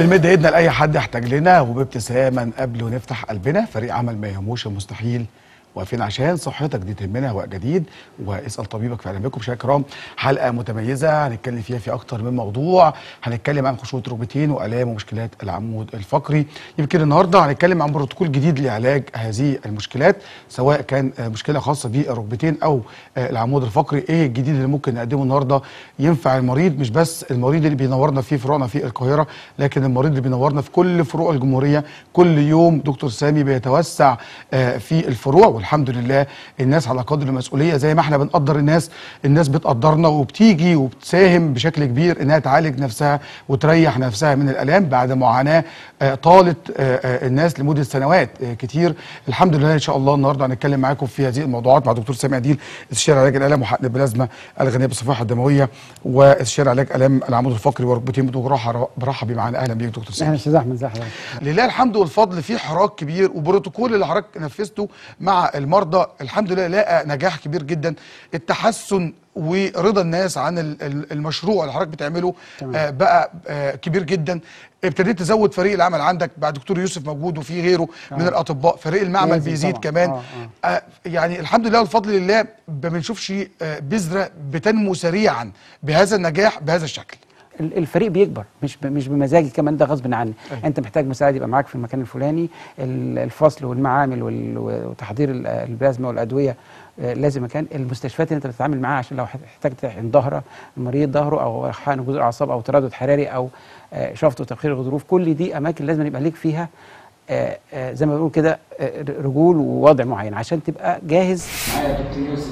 بنمد ايدنا لاي حد يحتاج لنا وبابتسامه نقابله ونفتح قلبنا فريق عمل ما يهموش المستحيل واقفين عشان صحتك دي تهمنا هواء جديد واسال طبيبك في علمكم بشكل كرام حلقه متميزه هنتكلم فيها في اكتر من موضوع هنتكلم عن خشونه ركبتين والام ومشكلات العمود الفقري يمكن النهارده هنتكلم عن بروتوكول جديد لعلاج هذه المشكلات سواء كان آه، مشكله خاصه بالركبتين او آه، العمود الفقري ايه الجديد اللي ممكن نقدمه النهارده ينفع المريض مش بس المريض اللي بينورنا في فروعنا في القاهره لكن المريض اللي بينورنا في كل فروع الجمهوريه كل يوم دكتور سامي بيتوسع آه، في الفروع والحمد لله الناس على قدر المسؤوليه زي ما احنا بنقدر الناس الناس بتقدرنا وبتيجي وبتساهم بشكل كبير انها تعالج نفسها وتريح نفسها من الالام بعد معاناه آه، طالت آه، آه، الناس لمده سنوات آه، كتير الحمد لله ان شاء الله النهارده هنتكلم معاكم في هذه الموضوعات مع دكتور سامي عديل استشاري علاج الالام وحقن البلازما الغنيه بالصفائح الدمويه واستشاري علاج الام العمود الفقري وركبتين بجراحه برحب بيه معانا اهلا بيك دكتور سامي اهلا استاذ احمد ازي حضرتك لله الحمد والفضل في حراك كبير وبروتوكول اللي حضرتك نفذته مع المرضى الحمد لله لقى نجاح كبير جدا التحسن ورضا الناس عن ال- ال- المشروع اللي حضرتك بتعمله تمام. آه بقى آه كبير جدا ابتديت تزود فريق العمل عندك بعد دكتور يوسف موجود وفي غيره من آه. الاطباء فريق المعمل لازم بيزيد طبعاً. كمان آه، آه يعني الحمد لله والفضل لله ما بنشوفش آه بذره بتنمو سريعا بهذا النجاح بهذا الشكل ال- الفريق بيكبر مش ب- مش بمزاجي كمان ده غصب عني أيوة. انت محتاج مساعد يبقى معاك في المكان الفلاني ال- الفصل والمعامل وال- وتحضير ال- البلازما والادويه آه، لازم مكان المستشفيات اللي انت بتتعامل معاها عشان لو احتاجت تحقن ظهره المريض ظهره او حقن جذور اعصاب او تردد حراري او آه، شفط وتبخير الغضروف كل دي اماكن لازم يبقى ليك فيها آه، آه، زي ما بنقول كده آه، رجول ووضع معين عشان تبقى جاهز معايا دكتور يوسف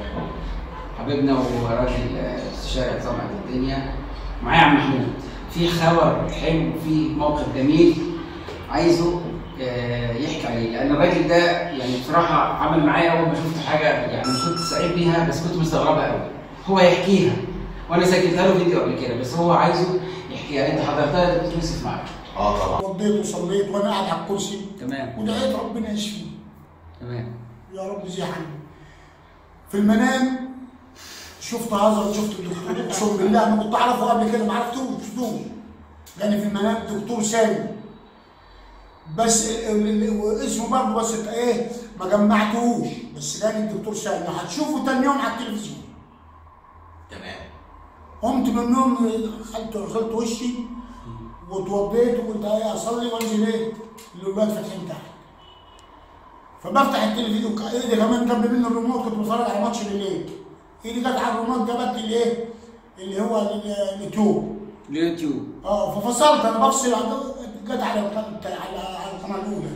آه، حبيبنا وراجل آه، استشاري عصام قد الدنيا معايا عم محمود في خبر حلو في موقف جميل عايزه آه، يحكي عليه لان الراجل ده يعني بصراحه عمل معايا اول ما شفت حاجه يعني كنت سعيد بيها بس كنت مستغربها قوي هو يحكيها وانا سجلتها له فيديو قبل كده بس هو عايزه يحكيها انت حضرتها يا دكتور يوسف معاك وضيت وصليت وانا قاعد على الكرسي تمام ودعيت ربنا يشفيه تمام يا رب زي عني في المنام شفت هذا شفت الدكتور اقسم بالله ما كنت اعرفه قبل كده ما عرفتوش شفتوش لان في المنام دكتور سامي بس ال- ال- اسمه برضه بس انت ايه ما جمعتهوش بس كان الدكتور سامي هتشوفه تاني يوم على التلفزيون تمام قمت من النوم غسلت غسلت وشي واتوضيت وقلت ايه اصلي وانزل ايه الولاد فاتحين تحت فبفتح التلفزيون ك- ايدي كمان جنب منه الريموت كنت بتفرج على ماتش بالليل ايدي جت على الريموت جابت لي ايه اللي هو ال- اليوتيوب اليوتيوب اه ففصلت انا بفصل عند- جت على القناه على على القناه الاولى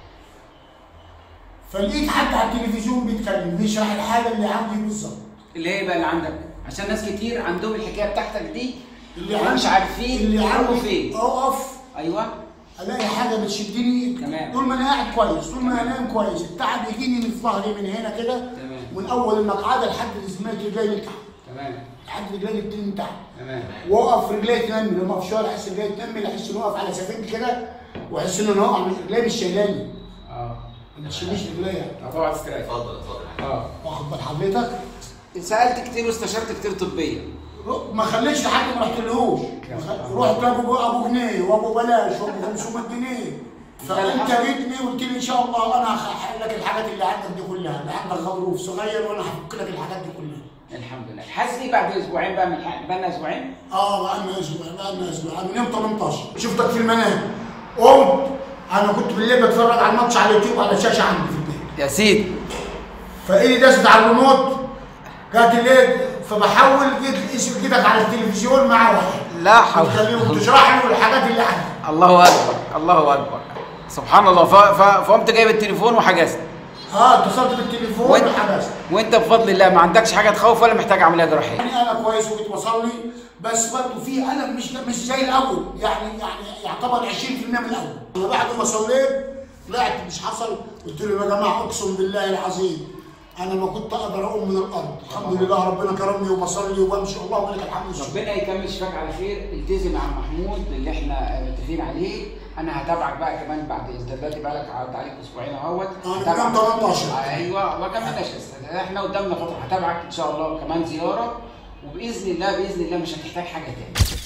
فلقيت حد على التلفزيون بيتكلم بيشرح الحاله اللي عندي بالظبط اللي هي بقى اللي عندك عشان ناس كتير عندهم الحكايه بتاعتك دي اللي ومش عندي- عارفين اللي يروحوا عندي فين اقف ايوه الاقي حاجه بتشدني تمام. طول ما انا قاعد كويس طول ما انا نايم كويس التعب يجيني من ظهري من هنا كده تمام. من اول المقعده لحد زميلتي رجلي من تحت تمام لحد رجلي التاني من تحت تمام واقف رجلي تنمي لما في شوارع احس رجلي تنمي احس اني واقف على سفينتي كده واحس ان انا واقع من رجلي مش شايلاني اه ما تشيلنيش رجلي طبعا استريح اتفضل اتفضل اه واخد بال حضرتك سالت كتير واستشرت كتير طبيه ما خليتش لحد ما رحتلهوش رحت ابو ابو جنيه وابو بلاش وابو 500 جنيه فانت جيتني وقلت لي ان شاء الله انا هحل لك الحاجات اللي عندك دي كلها اللي عندك غضروف صغير وانا هفك لك الحاجات دي كلها الحمد لله حاسس ايه بعد اسبوعين بقى من الحق بقى لنا اسبوعين اه بقالنا اسبوع بقالنا اسبوع انا من يوم 18 شفتك في المنام قمت انا كنت بالليل بتفرج على الماتش على اليوتيوب على الشاشه عندي في البيت يا سيدي فايدي دست على الريموت جات الليل فبحول جيت اسم جيتك على التلفزيون مع واحد لا حول بتخليهم تشرح له الحاجات اللي عندك الله اكبر الله اكبر سبحان الله ف... ف... فقمت جايب التليفون وحجزت اه اتصلت بالتليفون وانت وحجزت وانت بفضل الله ما عندكش حاجه تخوف ولا محتاج عمليه جراحيه يعني انا كويس وجيت بصلي بس برضه في الم مش مش زي الاول يعني يعني يعتبر 20% من الاول انا بعد ما صليت طلعت مش حصل قلت له يا جماعه اقسم بالله العظيم انا ما كنت اقدر اقوم من الارض الحمد لله ربنا كرمني وبصلي وبمشي اللهم لك الحمد والشكر ربنا يكمل شفاك على خير التزم مع محمود اللي احنا متفقين عليه انا هتابعك بقى كمان بعد انت دلوقتي بقى لك عدى عليك اسبوعين اهوت أنا هتابعك. كمان 18. ايوه ما كملناش لسه احنا قدامنا فتره هتابعك ان شاء الله كمان زياره وباذن الله باذن الله مش هتحتاج حاجه تاني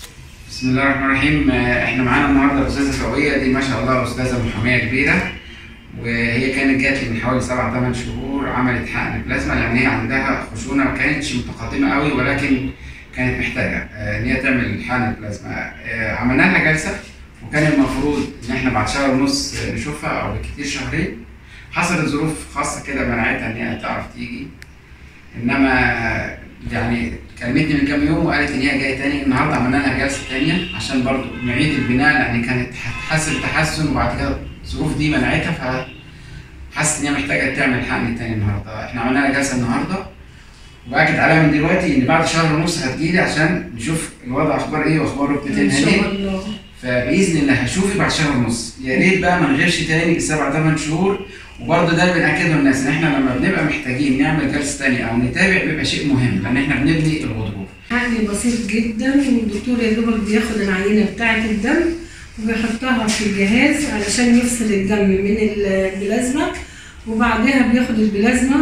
بسم الله الرحمن الرحيم آه، احنا معانا النهارده الاستاذه فوقيه دي ما شاء الله استاذه محاميه كبيره وهي كانت جات لي من حوالي سبع ثمان شهور عملت حقن بلازما لان هي عندها خشونه ما كانتش متقدمه قوي ولكن كانت محتاجه آه، ان هي تعمل حقن بلازما آه، عملنا لها جلسه وكان المفروض ان احنا بعد شهر ونص آه، نشوفها او بالكتير شهرين حصلت ظروف خاصه كده منعتها ان هي تعرف تيجي انما يعني كلمتني من كام يوم وقالت ان هي جايه تاني النهارده عملنا لها جلسه تانيه عشان برضو نعيد البناء لان كانت هتحس بتحسن وبعد كده الظروف دي منعتها فحست ان هي محتاجه تعمل حقن تاني النهارده احنا عملنا لها جلسه النهارده واكد عليها من دلوقتي ان بعد شهر ونص هتجيلي عشان نشوف الوضع اخبار ايه واخبار ركبتين ان شاء ايه الله فباذن الله هشوفك بعد شهر ونص يا ريت بقى ما نغيرش تاني السبع ثمان شهور وبرضه ده بنأكده للناس ان احنا لما بنبقى محتاجين نعمل جلسه تانية او نتابع بيبقى شيء مهم لان احنا بنبني الغضروف عقلي بسيط جدا والدكتور يا دوبك بياخد العينه بتاعه الدم وبيحطها في الجهاز علشان يفصل الدم من البلازما وبعدها بياخد البلازما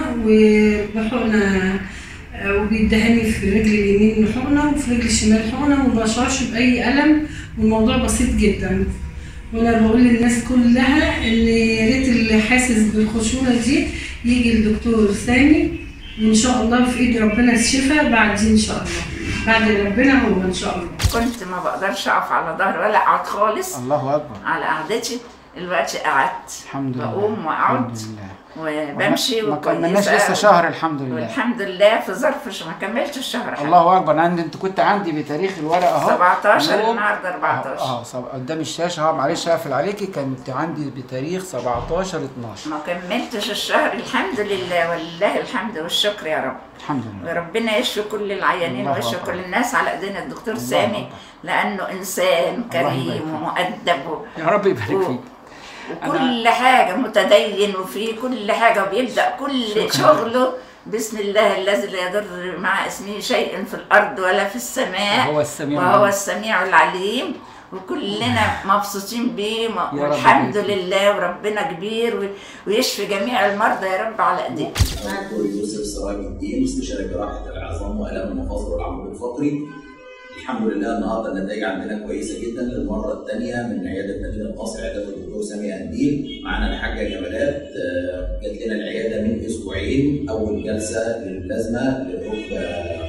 وبحقنه آه، وبيدهني في رجل اليمين حقنه وفي رجل الشمال حقنه وما بشعرش باي الم والموضوع بسيط جدا وانا بقول للناس كلها ان يا ريت اللي حاسس بالخشونه دي يجي الدكتور سامي وان شاء الله في ايد ربنا الشفاء بعدين ان شاء الله بعد ربنا هو ان شاء الله كنت ما بقدرش اقف على ظهري ولا اقعد خالص الله اكبر على قعدتي دلوقتي قعدت الحمد لله بقوم واقعد الحمد لله وبمشي ما كملناش وكويسة لسه شهر الحمد لله والحمد لله في ظرف ش- ما كملتش الشهر حتى. الله اكبر انا عندي انت كنت عندي بتاريخ الورقه اهو 17 يوم- النهارده 14 اه, آه سب- قدام الشاشه اهو معلش هقفل عليكي كانت عندي بتاريخ 17 12 ما كملتش الشهر الحمد لله ولله الحمد والشكر يا رب الحمد لله وربنا يشفي كل العيانين الله ويشفي أكبر. كل الناس على ايدين الدكتور الله سامي أكبر. لانه انسان الله يبارك كريم فيك. ومؤدب و- يا رب يبارك و- فيك وكل حاجة متدين وفي كل حاجة وبيبدأ كل شكراً. شغله بسم الله الذي لا يضر مع اسمه شيء في الأرض ولا في السماء وهو السميع وهو العليم. السميع العليم وكلنا مبسوطين بيه م- رب والحمد يبارك فيك. لله وربنا كبير و- ويشفي جميع المرضى يا رب على ايديه دكتور يوسف سراج الدين مستشار جراحه العظام والام المفاصل والعمود الفقري الحمد لله النهارده النتائج عندنا كويسه جدا للمره الثانيه من عياده مدينه نصر عياده الدكتور سامي قنديل معانا الحاجه جمالات آه، جات لنا العياده من اسبوعين اول جلسه للبلازما للركبه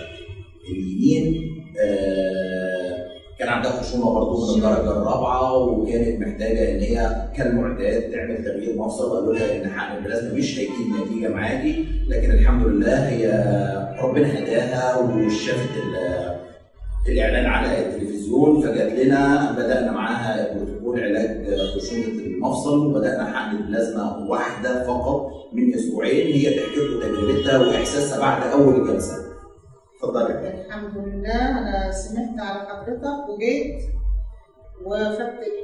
اليمين آه، كان عندها خشونه برضه من الدرجه الرابعه وكانت محتاجه ان هي كالمعتاد تعمل تغيير مفصل وقالوا لها ان حقن البلازما مش هيجيب نتيجه معاكي لكن الحمد لله هي ربنا هداها وشافت ال- الاعلان على التلفزيون فجات لنا بدانا معاها بروتوكول علاج خشونه المفصل وبدانا حقن البلازما واحده فقط من اسبوعين هي تحكي لكم تجربتها واحساسها بعد اول جلسه اتفضلي الحمد لله انا سمعت على حضرتك وجيت وخدت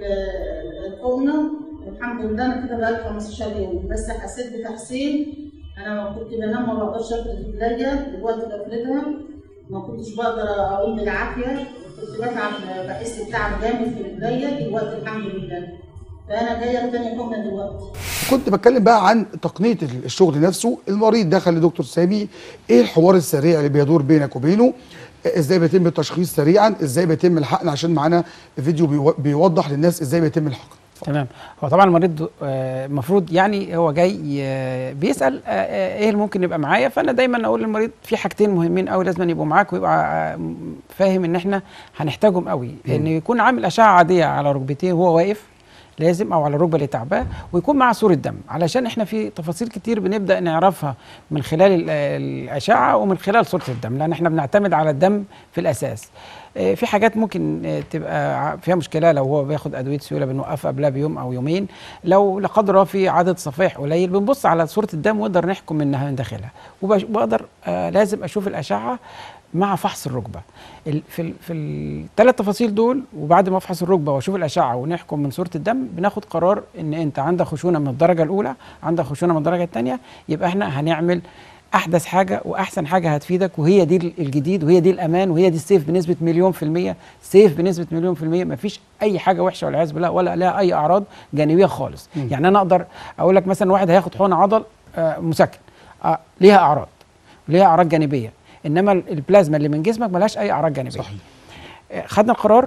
ال- الحقنه والحمد لله انا كده بقالي 15 يوم بس حسيت بتحسين انا ما كنت بنام ما بقدرش افرد رجليا دلوقتي بفردها ما كنتش بقدر اقوم بالعافيه كنت بتعب بحس بتعب جامد في رجليا دلوقتي الحمد لله فانا جايه بتاني حقنه دلوقتي كنت بتكلم بقى عن تقنيه الشغل نفسه المريض دخل لدكتور سامي ايه الحوار السريع اللي بيدور بينك وبينه ازاي بيتم التشخيص سريعا ازاي بيتم الحقن عشان معانا فيديو بيو- بيوضح للناس ازاي بيتم الحقن تمام هو طبعا المريض آه، المفروض يعني هو جاي آه، بيسال آه، آه، ايه اللي ممكن يبقى معايا فانا دايما اقول للمريض في حاجتين مهمين قوي لازم يبقوا معاك ويبقى آه، م- فاهم ان احنا هنحتاجهم قوي ان يكون عامل اشعه عاديه على ركبتيه وهو واقف لازم او على الركبه اللي تعباه ويكون معاه صوره دم علشان احنا في تفاصيل كتير بنبدا نعرفها من خلال ال- الاشعه ومن خلال صوره الدم لان احنا بنعتمد على الدم في الاساس آه، في حاجات ممكن آه، تبقى ع- فيها مشكله لو هو بياخد ادويه سيوله بنوقفها قبلها بيوم او يومين لو لا قدر الله في عدد صفائح قليل بنبص على صوره الدم ونقدر نحكم منها من داخلها وبش- وبقدر آه، لازم اشوف الاشعه مع فحص الركبه ال- في ال- في الثلاث تفاصيل دول وبعد ما افحص الركبه واشوف الاشعه ونحكم من صوره الدم بناخد قرار ان انت عندك خشونه من الدرجه الاولى عندك خشونه من الدرجه الثانيه يبقى احنا هنعمل احدث حاجه واحسن حاجه هتفيدك وهي دي الجديد وهي دي الامان وهي دي السيف بنسبه مليون في الميه سيف بنسبه مليون في الميه مفيش اي حاجه وحشه والعياذ بالله ولا لها اي اعراض جانبيه خالص يعني انا اقدر اقول لك مثلا واحد هياخد حقن عضل آه، مسكن آه، ليها اعراض ليها اعراض جانبيه انما ال- البلازما اللي من جسمك ملهاش اي اعراض جانبيه صحيح آه، خدنا القرار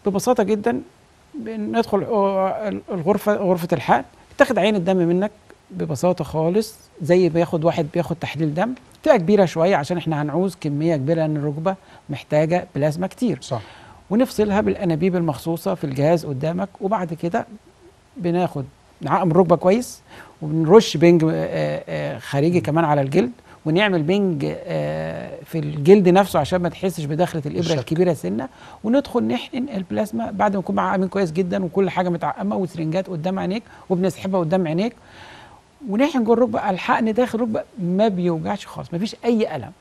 ببساطه جدا بندخل آه، الغرفه غرفه الحقن تاخد عين الدم منك ببساطه خالص زي بياخد واحد بياخد تحليل دم بتبقى كبيره شويه عشان احنا هنعوز كميه كبيره لان الركبه محتاجه بلازما كتير صح ونفصلها بالانابيب المخصوصه في الجهاز قدامك وبعد كده بناخد نعقم الركبه كويس وبنرش بنج آه، آه، خارجي كمان على الجلد ونعمل بنج آه، في الجلد نفسه عشان ما تحسش بدخله الابره الشك. الكبيره سنه وندخل نحقن البلازما بعد ما نكون معقمين كويس جدا وكل حاجه متعقمه وسرنجات قدام عينيك وبنسحبها قدام عينيك ونحقن جوه الركبه الحقن داخل الركبه ما بيوجعش خالص ما فيش اي الم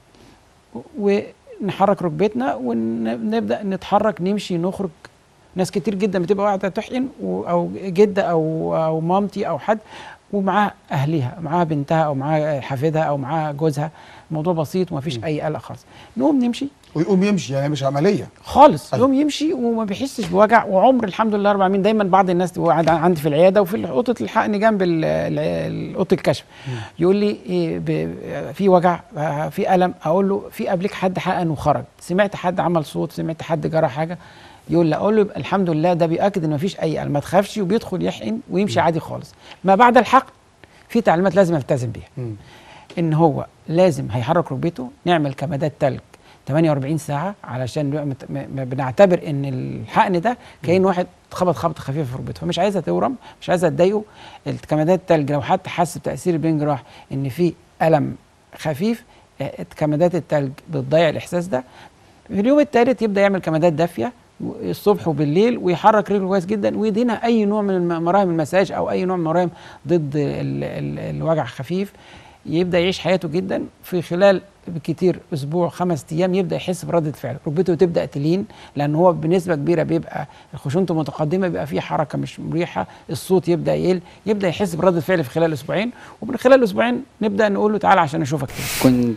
ونحرك ركبتنا ونبدا نتحرك نمشي نخرج ناس كتير جدا بتبقى قاعده تحقن و- او جده او او مامتي او حد ومعاها اهليها معاها بنتها او معاها حفيدها او معاها جوزها الموضوع بسيط ومفيش اي قلق خالص نقوم نمشي ويقوم يمشي يعني مش عمليه خالص أيوة. يوم يمشي وما بيحسش بوجع وعمر الحمد لله رب العالمين دايما بعض الناس تبقى قاعدة عندي في العياده وفي اوضه الحقن جنب ال- ال- اوضه الكشف يقول لي إيه ب- في وجع آه، في الم اقول له في قبلك حد حقن وخرج سمعت حد عمل صوت سمعت حد جرى حاجه يقول لا اقول له يبقى الحمد لله ده بياكد ان مفيش اي الم ما تخافش وبيدخل يحقن ويمشي عادي خالص ما بعد الحقن في تعليمات لازم يلتزم بيها مم. ان هو لازم هيحرك ركبته نعمل كمادات تلج 48 ساعه علشان نبقى مت- م- م- بنعتبر ان الحقن ده كأن واحد خبط خبطه خفيفه في ركبته فمش عايزها تورم مش عايزها تضايقه الكمادات التلج لو حتى حس بتاثير البنج راح ان في الم خفيف آه، كمادات التلج بتضيع الاحساس ده في اليوم الثالث يبدا يعمل كمادات دافيه الصبح وبالليل ويحرك رجله كويس جدا ويدينا اي نوع من الم- مراهم المساج او اي نوع من مراهم ضد ال ال الوجع خفيف يبدا يعيش حياته جدا في خلال بكتير اسبوع خمس ايام يبدا يحس برده فعل ركبته تبدا تلين لان هو بنسبه كبيره بيبقى خشونته متقدمه بيبقى فيه حركه مش مريحه الصوت يبدا يقل يبدا يحس برده فعل في خلال اسبوعين ومن خلال اسبوعين نبدا نقول له تعالى عشان اشوفك تاني كنت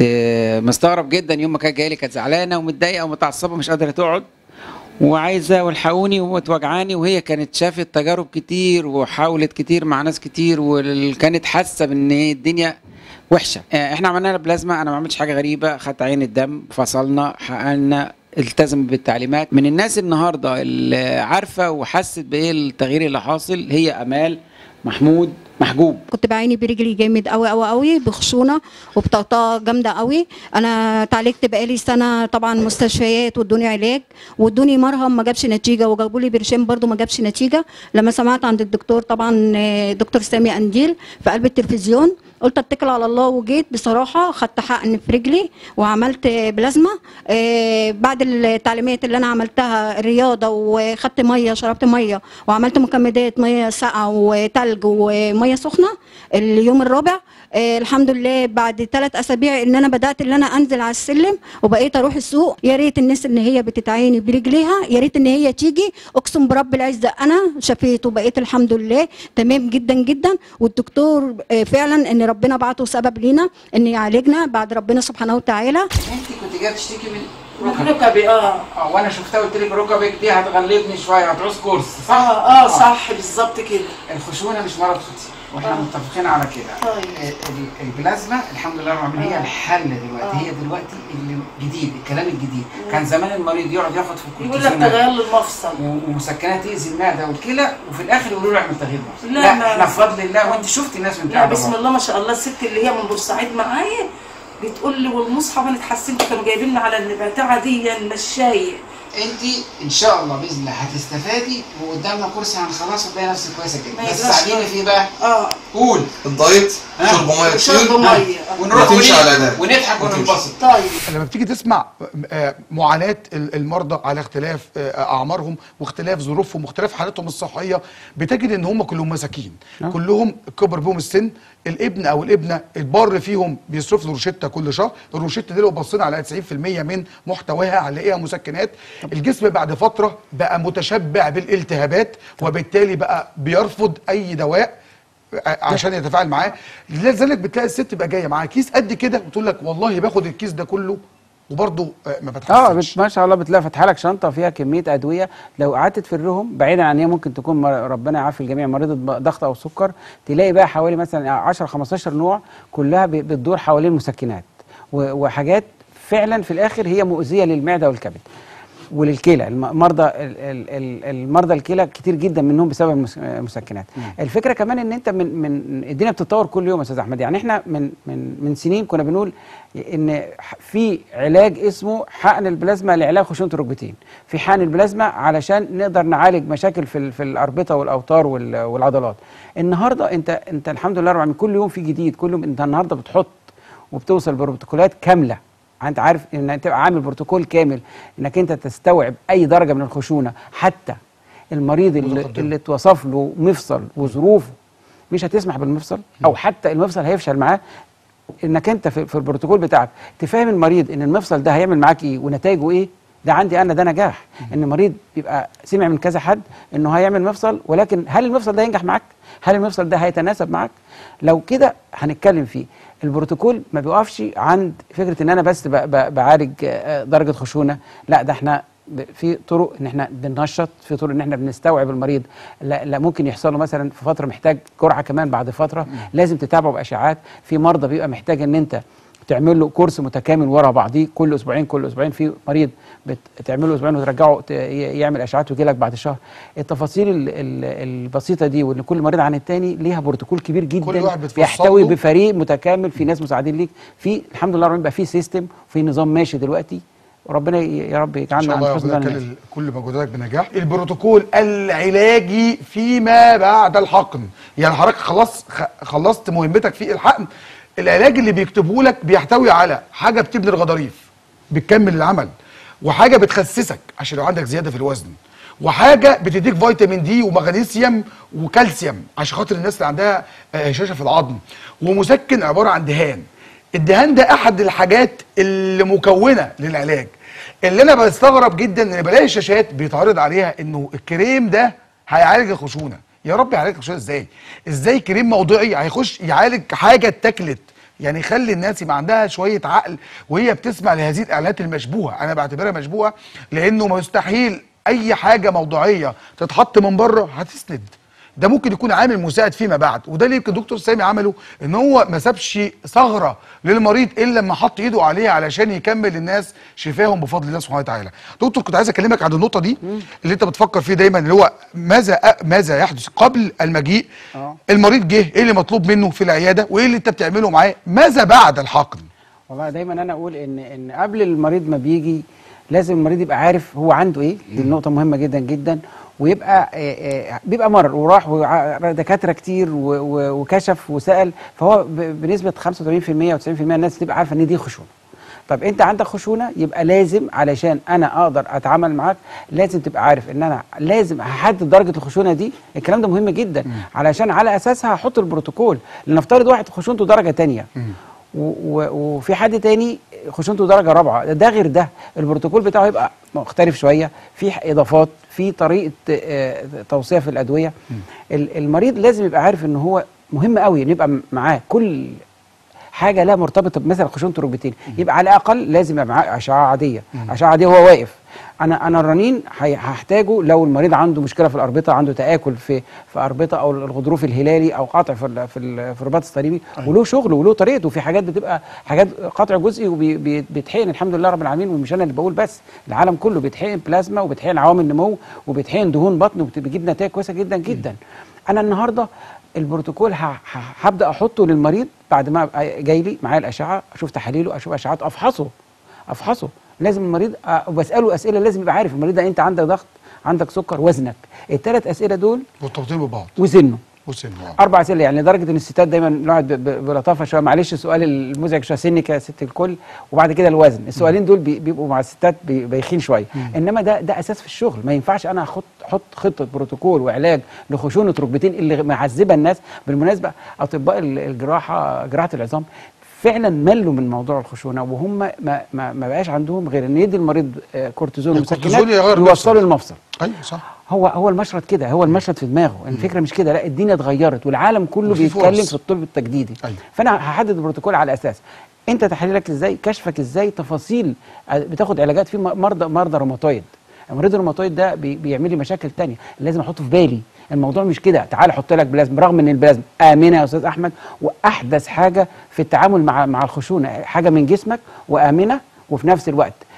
مستغرب جدا يوم ما كانت جايه لي كانت زعلانه ومتضايقه ومتعصبه مش قادره تقعد وعايزه والحقوني ومتوجعاني وهي كانت شافت تجارب كتير وحاولت كتير مع ناس كتير وكانت حاسه بان الدنيا وحشه آه، احنا عملنا لها بلازما انا ما عملتش حاجه غريبه خدت عين الدم فصلنا حققنا التزم بالتعليمات من الناس النهارده اللي عارفه وحست بايه التغيير اللي حاصل هي امال محمود محجوب كنت بعاني برجلي جامد قوي قوي قوي بخشونه وبطقطقه جامده قوي انا اتعالجت بقالي سنه طبعا مستشفيات وادوني علاج وادوني مرهم ما جابش نتيجه وجابوا لي برشام برده ما جابش نتيجه لما سمعت عند الدكتور طبعا آه، دكتور سامي انديل في قلب التلفزيون قلت اتكل على الله وجيت بصراحه خدت حقن في رجلي وعملت بلازما آه، بعد التعليمات اللي انا عملتها الرياضه وخدت ميه شربت ميه وعملت مكمدات ميه ساقعه وتلج وميه سخنه اليوم الرابع آه، الحمد لله بعد ثلاث اسابيع ان انا بدات ان انا انزل على السلم وبقيت اروح السوق يا ريت الناس اللي هي بتتعاني برجليها يا ريت ان هي تيجي اقسم برب العزه انا شفيت وبقيت الحمد لله تمام جدا جدا والدكتور آه، فعلا ان ربنا بعته سبب لينا ان يعالجنا بعد ربنا سبحانه وتعالى انت كنت جايه تشتكي من ركبي اه اه وانا شفتها قلت لك ركبك دي هتغلبني شويه هتعوز كورس اه اه صح بالظبط كده الخشونه مش مرض خطير واحنا آه. متفقين على كده طيب. ال- البلازما الحمد لله رب العالمين هي آه. الحل دلوقتي آه. هي دلوقتي اللي جديد الكلام الجديد كان زمان المريض يقعد ياخد في يقول لك الكورتيزون تغير المفصل و- ومسكنات تأذي المعده والكلى وفي الاخر يقولوا له اعمل تغيير مفصل لا، لا, ما- احنا بفضل الله وانت شفتي ناس من لا بسم الله ما شاء الله الست اللي هي من بورسعيد معايا بتقول لي والمصحف انا اتحسنت كانوا جايبين لي على البتاعه دي المشاية انت ان شاء الله باذن الله هتستفادي وقدامنا كرسي هنخلصه تلاقي نفسك كويسه ما جدا بس يجراش ساعديني حاجة. في ايه بقى؟ اه قول الدايت ها؟ شرب ميه شرب كتير ميه آه. ونروح وتمشي ونيجي على ده. ونضحك وتمشي. وننبسط طيب لما بتيجي تسمع آه، معاناة ال- المرضى على اختلاف آه، أعمارهم واختلاف ظروفهم واختلاف حالتهم الصحية بتجد إن هم كلهم مساكين آه. كلهم كبر بهم السن الابن أو الابنة البر فيهم بيصرف له روشتة كل شهر الروشتة دي لو بصينا على 90% من محتواها هنلاقيها مسكنات الجسم بعد فترة بقى متشبع بالالتهابات وبالتالي بقى بيرفض أي دواء عشان يتفاعل معاه لذلك بتلاقي الست بقى جايه معاها كيس قد كده وتقول لك والله باخد الكيس ده كله وبرضه آه، ما اه بتحسنش بت- ما شاء الله بتلاقي فاتحه لك شنطه فيها كميه ادويه لو قعدت تفرهم بعيدا عن هي ممكن تكون مر- ربنا يعافي الجميع مريضه ب- ضغط او سكر تلاقي بقى حوالي مثلا 10 15 نوع كلها ب- بتدور حوالين مسكنات و- وحاجات فعلا في الاخر هي مؤذيه للمعده والكبد وللكلى الم- مرضى ال- ال- ال- المرضى الكلى كتير جدا منهم بسبب المس- المسكنات الفكره كمان ان انت من من الدنيا بتتطور كل يوم يا استاذ احمد يعني احنا من من من سنين كنا بنقول ان ح- في علاج اسمه حقن البلازما لعلاج خشونه الركبتين في حقن البلازما علشان نقدر نعالج مشاكل في ال- في الاربطه والاوتار وال- والعضلات النهارده انت انت الحمد لله رب العالمين كل يوم في جديد كل يوم انت النهارده بتحط وبتوصل بروتوكولات كامله انت عارف ان انت تبقى عامل بروتوكول كامل انك انت تستوعب اي درجه من الخشونه حتى المريض اللي, متقدمة. اللي اتوصف له مفصل وظروفه مش هتسمح بالمفصل او حتى المفصل هيفشل معاه انك انت في, في البروتوكول بتاعك تفهم المريض ان المفصل ده هيعمل معاك ايه ونتائجه ايه ده عندي انا ده نجاح ان المريض بيبقى سمع من كذا حد انه هيعمل مفصل ولكن هل المفصل ده ينجح معاك هل المفصل ده هيتناسب معاك لو كده هنتكلم فيه البروتوكول ما بيقفش عند فكره ان انا بس ب- ب- بعالج آه، درجه خشونه لا ده احنا ب- في طرق ان احنا بننشط في طرق ان احنا بنستوعب المريض لا, لا ممكن يحصل له مثلا في فتره محتاج جرعه كمان بعد فتره لازم تتابعه باشعاعات في مرضى بيبقى محتاج ان انت تعمل له كورس متكامل ورا بعضيه كل اسبوعين كل اسبوعين في مريض بتعمل له اسبوعين وترجعه ت- ي- يعمل اشعاعات ويجي لك بعد شهر التفاصيل ال- ال- البسيطه دي وان كل مريض عن التاني ليها بروتوكول كبير جدا كل واحد بتفصل بيحتوي له. بفريق متكامل في ناس مساعدين ليك في الحمد لله رب العالمين بقى في سيستم في نظام ماشي دلوقتي وربنا ي- يا رب ان يجعلنا شاء عند الله حسن ربنا ظن الناس. يكلل كل مجهوداتك بنجاح البروتوكول العلاجي فيما بعد الحقن يعني حضرتك خلاص خ- خلصت مهمتك في الحقن العلاج اللي بيكتبه لك بيحتوي على حاجه بتبني الغضاريف بتكمل العمل وحاجه بتخسسك عشان لو عندك زياده في الوزن وحاجه بتديك فيتامين دي ومغنيسيوم وكالسيوم عشان خاطر الناس اللي عندها آه، هشاشه في العظم ومسكن عباره عن دهان الدهان ده احد الحاجات اللي مكونه للعلاج اللي انا بستغرب جدا ان بلاقي شاشات بيتعرض عليها انه الكريم ده هيعالج الخشونه يا رب يعالج الخشونه ازاي ازاي كريم موضعي هيخش يعالج حاجه اتاكلت يعني يخلي الناس يبقى عندها شويه عقل وهي بتسمع لهذه الاعلانات المشبوهه انا بعتبرها مشبوهه لانه مستحيل اي حاجه موضوعيه تتحط من بره هتسند ده ممكن يكون عامل مساعد فيما بعد وده اللي يمكن دكتور سامي عمله ان هو ما سابش ثغره للمريض الا لما حط ايده عليها علشان يكمل الناس شفاهم بفضل الله سبحانه وتعالى دكتور كنت عايز اكلمك عن النقطه دي اللي انت بتفكر فيه دايما اللي هو ماذا أ- ماذا يحدث قبل المجيء آه. المريض جه ايه اللي مطلوب منه في العياده وايه اللي انت بتعمله معاه ماذا بعد الحقن والله دايما انا اقول ان ان قبل المريض ما بيجي لازم المريض يبقى عارف هو عنده ايه دي نقطه مهمه جدا جدا ويبقى آه، آه، بيبقى مر وراح وع- دكاتره كتير و- و- وكشف وسال فهو ب- بنسبه 85% و90% الناس تبقى عارفه ان دي خشونه طب انت عندك خشونه يبقى لازم علشان انا اقدر اتعامل معاك لازم تبقى عارف ان انا لازم هحدد درجه الخشونه دي الكلام ده مهم جدا علشان على اساسها هحط البروتوكول لنفترض واحد خشونته درجه تانية و- و- وفي حد تاني خشونته درجه رابعه ده غير ده البروتوكول بتاعه يبقى مختلف شويه في اضافات في طريقه آه، توصيه في الادويه ال- المريض لازم يبقى عارف ان هو مهم قوي ان يبقى معاه كل حاجه لا مرتبطه بمثلا خشونه الركبتين يبقى على الاقل لازم يبقى معاه اشعه عاديه اشعه عاديه وهو واقف انا انا الرنين هي- هحتاجه لو المريض عنده مشكله في الاربطه عنده تاكل في في اربطه او الغضروف الهلالي او قطع في ال- في ال- في الرباط الصليبي وله شغله وله طريقته في حاجات بتبقى حاجات قطع جزئي وبيتحقن الحمد لله رب العالمين ومش انا اللي بقول بس العالم كله بيتحقن بلازما وبيتحقن عوامل نمو وبيتحقن دهون بطن وبتجيب نتائج كويسه جدا جدا انا النهارده البروتوكول ه- ه- هبدا احطه للمريض بعد ما أبقى جاي لي معايا الاشعه اشوف تحاليله اشوف اشعات افحصه افحصه لازم المريض أ- وبساله اسئله لازم يبقى عارف المريض ده انت عندك ضغط عندك سكر وزنك الثلاث اسئله دول مرتبطين ببعض وسنه بص إنه اربع اسئله يعني لدرجه ان الستات دايما نقعد ب- ب- بلطافه شويه معلش السؤال المزعج شويه سنك يا ست الكل وبعد كده الوزن السؤالين دول بي- بيبقوا مع الستات بي- بايخين شويه انما ده ده اساس في الشغل ما ينفعش انا احط احط خطه بروتوكول وعلاج لخشونه ركبتين اللي معذبه الناس بالمناسبه اطباء ال- الجراحه جراحه العظام فعلا ملوا من موضوع الخشونه وهم ما ما, ما بقاش عندهم غير ان يدي المريض آه، كورتيزون الكورتيزون ومسكنات يغير يوصلوا نفسه. المفصل ايوه صح هو هو المشرط كده هو المشرط في دماغه الفكره مش كده لا الدنيا اتغيرت والعالم كله وفي بيتكلم فرص. في الطب التجديدي أيوة. فانا هحدد البروتوكول على اساس انت تحليلك ازاي كشفك ازاي تفاصيل بتاخد علاجات في مرضى مرضى روماتويد مريض الروماتويد ده بي بيعمل لي مشاكل تانية لازم احطه في بالي الموضوع مش كده تعال احط لك بلازما رغم ان البلازما امنه يا استاذ احمد واحدث حاجه في التعامل مع مع الخشونه حاجه من جسمك وامنه وفي نفس الوقت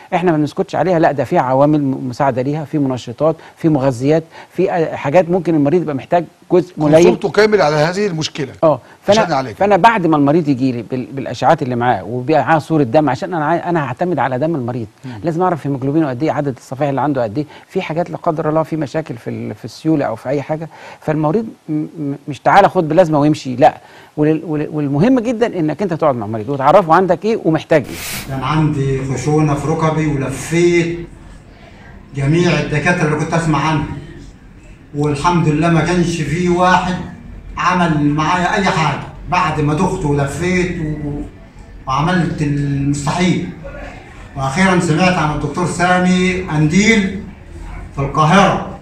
احنا ما بنسكتش عليها لا ده في عوامل م- مساعده ليها في منشطات في مغذيات في آه، حاجات ممكن المريض يبقى محتاج جزء قليل كونسولته كامل على هذه المشكله اه عشان فانا نعالجها. فانا بعد ما المريض يجي لي بال- بالاشعاعات اللي معاه وبيبقى معاه صوره دم عشان انا عاي- انا هعتمد على دم المريض لازم اعرف هيموجلوبينه قد ايه عدد الصفائح اللي عنده قد ايه في حاجات لا قدر الله في مشاكل في ال- في السيوله او في اي حاجه فالمريض م- م- مش تعالى خد بلازمه ويمشي لا ولل- ولل- والمهم جدا انك انت تقعد مع المريض وتعرفه عندك ايه ومحتاج ايه كان عندي خشونة في ركبي ولفيت جميع الدكاترة اللي كنت أسمع عنها والحمد لله ما كانش في واحد عمل معايا أي حاجة بعد ما دخت ولفيت و... وعملت المستحيل وأخيرا سمعت عن الدكتور سامي أنديل في القاهرة